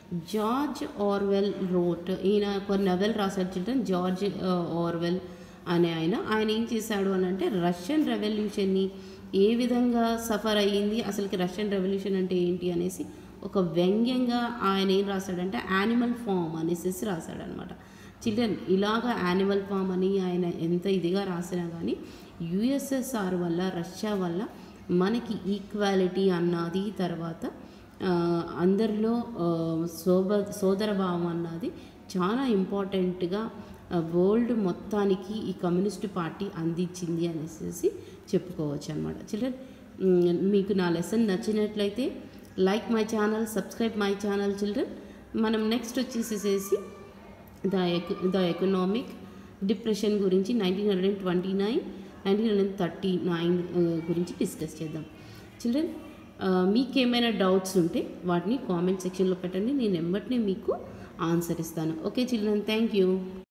జార్జ్ ఆర్వెల్ రోట్ ఈయన ఒక నవెల్ రాశాడు చిల్డ్రన్ జార్జ్ ఆర్వెల్ అనే ఆయన ఆయన ఏం చేశాడు అని అంటే రష్యన్ రెవల్యూషన్ని ఏ విధంగా సఫర్ అయ్యింది అసలుకి రష్యన్ రెవల్యూషన్ అంటే ఏంటి అనేసి ఒక వ్యంగ్యంగా ఆయన ఏం రాశాడంటే యానిమల్ ఫామ్ అనేసి రాశాడు అనమాట చిల్డ్రన్ ఇలాగ యానిమల్ ఫామ్ అని ఆయన ఎంత ఇదిగా రాసినా కానీ యుఎస్ఎస్ఆర్ వల్ల రష్యా వల్ల మనకి ఈక్వాలిటీ అన్నది తర్వాత ఆ, అందరిలో ఆ, సోబ సోదరభావం అన్నది చాలా ఇంపార్టెంట్గా వరల్డ్ మొత్తానికి ఈ కమ్యూనిస్ట్ పార్టీ అందించింది అనేసి చెప్పుకోవచ్చు అనమాట చిల్డ్రన్ మీకు నా లెసన్ నచ్చినట్లయితే like my channel subscribe my channel children మనం నెక్స్ట్ వచ్చేసేసి ద ఎక ద ఎకనామిక్ డిప్రెషన్ గురించి nineteen hundred and twenty nine nineteen hundred thirty nine గురించి డిస్కస్ చేద్దాం చిల్డ్రన్ మీకేమైనా డౌట్స్ ఉంటే వాటిని కామెంట్ సెక్షన్లో పెట్టండి నేను వెంబటినే మీకు ఆన్సర్ ఇస్తాను ఓకే చిల్డ్రన్ థ్యాంక్ యూ